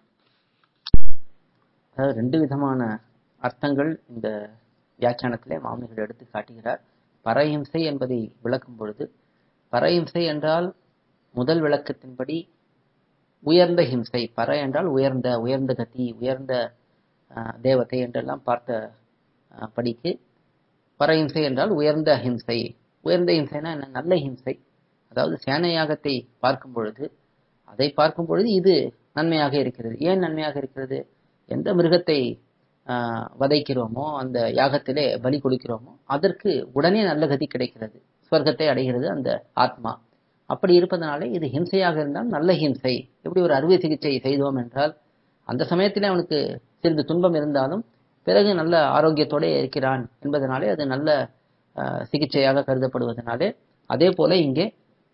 அதாவது ரெண்டு விதமான அர்த்தங்கள் இந்த வியாக்கியானத்திலே மாமனிகள் எடுத்து காட்டுகிறார் பரஹிம்சை என்பதை விளக்கும் பொழுது பரஹிம்சை என்றால் முதல் விளக்கத்தின்படி உயர்ந்த ஹிம்சை பர என்றால் உயர்ந்த உயர்ந்த கதி உயர்ந்த தேவதை என்றெல்லாம் பார்த்த படிக்கு பரஹிம்சை என்றால் உயர்ந்த ஹிம்சை உயர்ந்த ஹிம்சைனா என்ன நல்ல ஹிம்சை அதாவது சேன யாகத்தை பார்க்கும் பொழுது அதை பார்க்கும் பொழுது இது நன்மையாக இருக்கிறது ஏன் நன்மையாக இருக்கிறது எந்த மிருகத்தை வதைக்கிறோமோ அந்த யாகத்திலே பலி கொடுக்கிறோமோ அதற்கு உடனே நல்ல கதி கிடைக்கிறது ஸ்வர்க்கத்தை அடைகிறது அந்த ஆத்மா அப்படி இருப்பதனாலே இது ஹிம்சையாக இருந்தால் நல்ல ஹிம்சை எப்படி ஒரு அறுவை சிகிச்சை செய்தோம் என்றால் அந்த சமயத்திலே அவனுக்கு சிறிது துன்பம் இருந்தாலும் பிறகு நல்ல ஆரோக்கியத்தோட இருக்கிறான் என்பதனாலே அது நல்ல சிகிச்சையாக கருதப்படுவதனாலே அதே போல இங்கே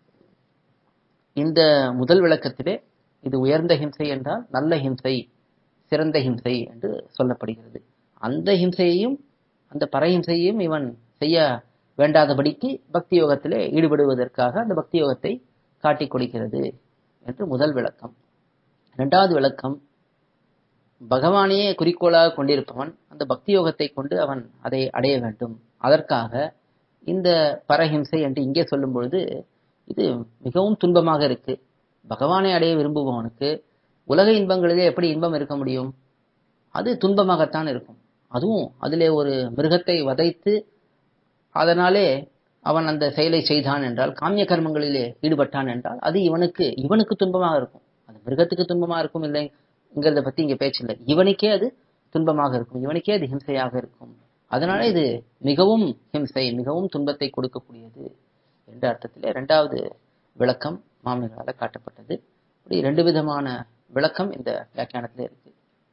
இந்த முதல் விளக்கத்திலே இது உயர்ந்த ஹிம்சை என்றால் நல்ல ஹிம்சை சிறந்த ஹிம்சை என்று சொல்லப்படுகிறது அந்த ஹிம்சையையும் அந்த பரஹிம்சையையும் இவன் செய்ய வேண்டாதபடிக்கு பக்தி யோகத்திலே ஈடுபடுவதற்காக அந்த பக்தி யோகத்தை காட்டிக் கொடுக்கிறது என்று முதல் விளக்கம் இரண்டாவது விளக்கம் பகவானையே குறிக்கோளாக கொண்டிருப்பவன் அந்த பக்தி யோகத்தை கொண்டு அவன் அதை அடைய வேண்டும் அதற்காக இந்த பரஹிம்சை என்று இங்கே சொல்லும் பொழுது இது மிகவும் துன்பமாக இருக்கு பகவானை அடைய விரும்புபவனுக்கு உலக இன்பங்களிலே எப்படி இன்பம் இருக்க முடியும் அது துன்பமாகத்தான் இருக்கும் அதுவும் அதிலே ஒரு மிருகத்தை வதைத்து அதனாலே அவன் அந்த செயலை செய்தான் என்றால் காமிய கர்மங்களிலே ஈடுபட்டான் என்றால் அது இவனுக்கு இவனுக்கு துன்பமாக இருக்கும் அது மிருகத்துக்கு துன்பமா இருக்கும் இல்லைங்கிறத பத்தி இங்க பேச்சு இல்லை இவனுக்கே அது துன்பமாக இருக்கும் இவனுக்கே அது ஹிம்சையாக இருக்கும் அதனால இது மிகவும் ஹிம்சை மிகவும் துன்பத்தை கொடுக்கக்கூடியது என்ற அர்த்தத்திலே இரண்டாவது விளக்கம் மாமனிகளால் காட்டப்பட்டது இப்படி ரெண்டு விதமான விளக்கம் இந்த வியாக்கியானத்திலே இருக்கு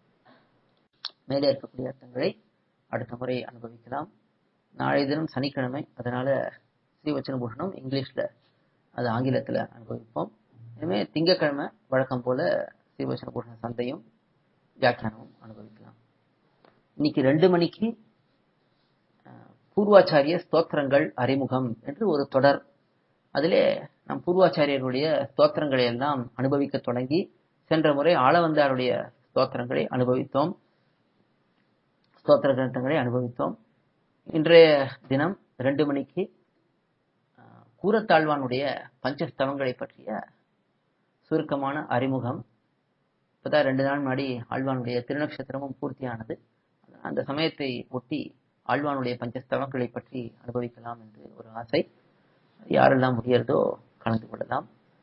மேலே இருக்கக்கூடிய அர்த்தங்களை அடுத்த முறை அனுபவிக்கலாம் நாளைய தினம் சனிக்கிழமை அதனால ஸ்ரீவச்சன பூஷணம் இங்கிலீஷ்ல அது ஆங்கிலத்தில் அனுபவிப்போம் இனிமேல் திங்கக்கிழமை வழக்கம் போல ஸ்ரீவச்சன பூஷண சந்தையும் வியாக்கியானமும் அனுபவிக்கலாம் இன்னைக்கு ரெண்டு மணிக்கு பூர்வாச்சாரிய ஸ்தோத்திரங்கள் அறிமுகம் என்று ஒரு தொடர் அதிலே நம் பூர்வாச்சாரியருடைய ஸ்தோத்திரங்களை எல்லாம் அனுபவிக்க தொடங்கி சென்ற முறை ஆளவந்தாருடைய ஸ்தோத்திரங்களை அனுபவித்தோம் ஸ்தோத்திர கிரந்தங்களை அனுபவித்தோம் இன்றைய தினம் ரெண்டு மணிக்கு கூரத்தாழ்வானுடைய பஞ்சஸ்தவங்களை பற்றிய சுருக்கமான அறிமுகம் இப்போதான் ரெண்டு நாள் முன்னாடி ஆழ்வானுடைய திருநக்ஷத்திரமும் பூர்த்தியானது அந்த சமயத்தை ஒட்டி ஆழ்வானுடைய பஞ்சஸ்தவங்களை பற்றி அனுபவிக்கலாம் என்று ஒரு ஆசை யாரெல்லாம் முடியறதோ கலந்து கொள்ளலாம்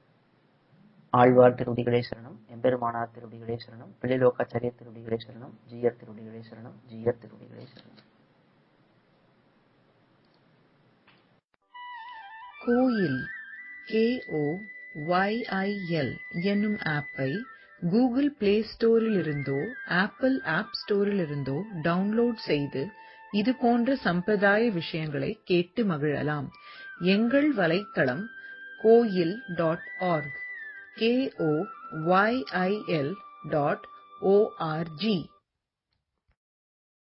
ஆழ்வார் திருவடிகளே சரணம் எம்பெருமானார் திருவடிகளே சரணம் பிள்ளைலோக்காச்சாரிய திருவடிகளே சரணம் ஜீயர் திருவடிகளே சரணம் ஜீயர் திருவடிகளே சரணம்
கோயில் கே ஓ ஒய்ஐஎல் என்னும் ஆப்பை கூகுள் பிளே ஸ்டோரிலிருந்தோ ஆப்பிள் ஆப் ஸ்டோரிலிருந்தோ டவுன்லோட் செய்து இது போன்ற சம்பிரதாய விஷயங்களை கேட்டு மகிழலாம் எங்கள் வலைத்தளம் Koyil dot org K O YIL dot O R G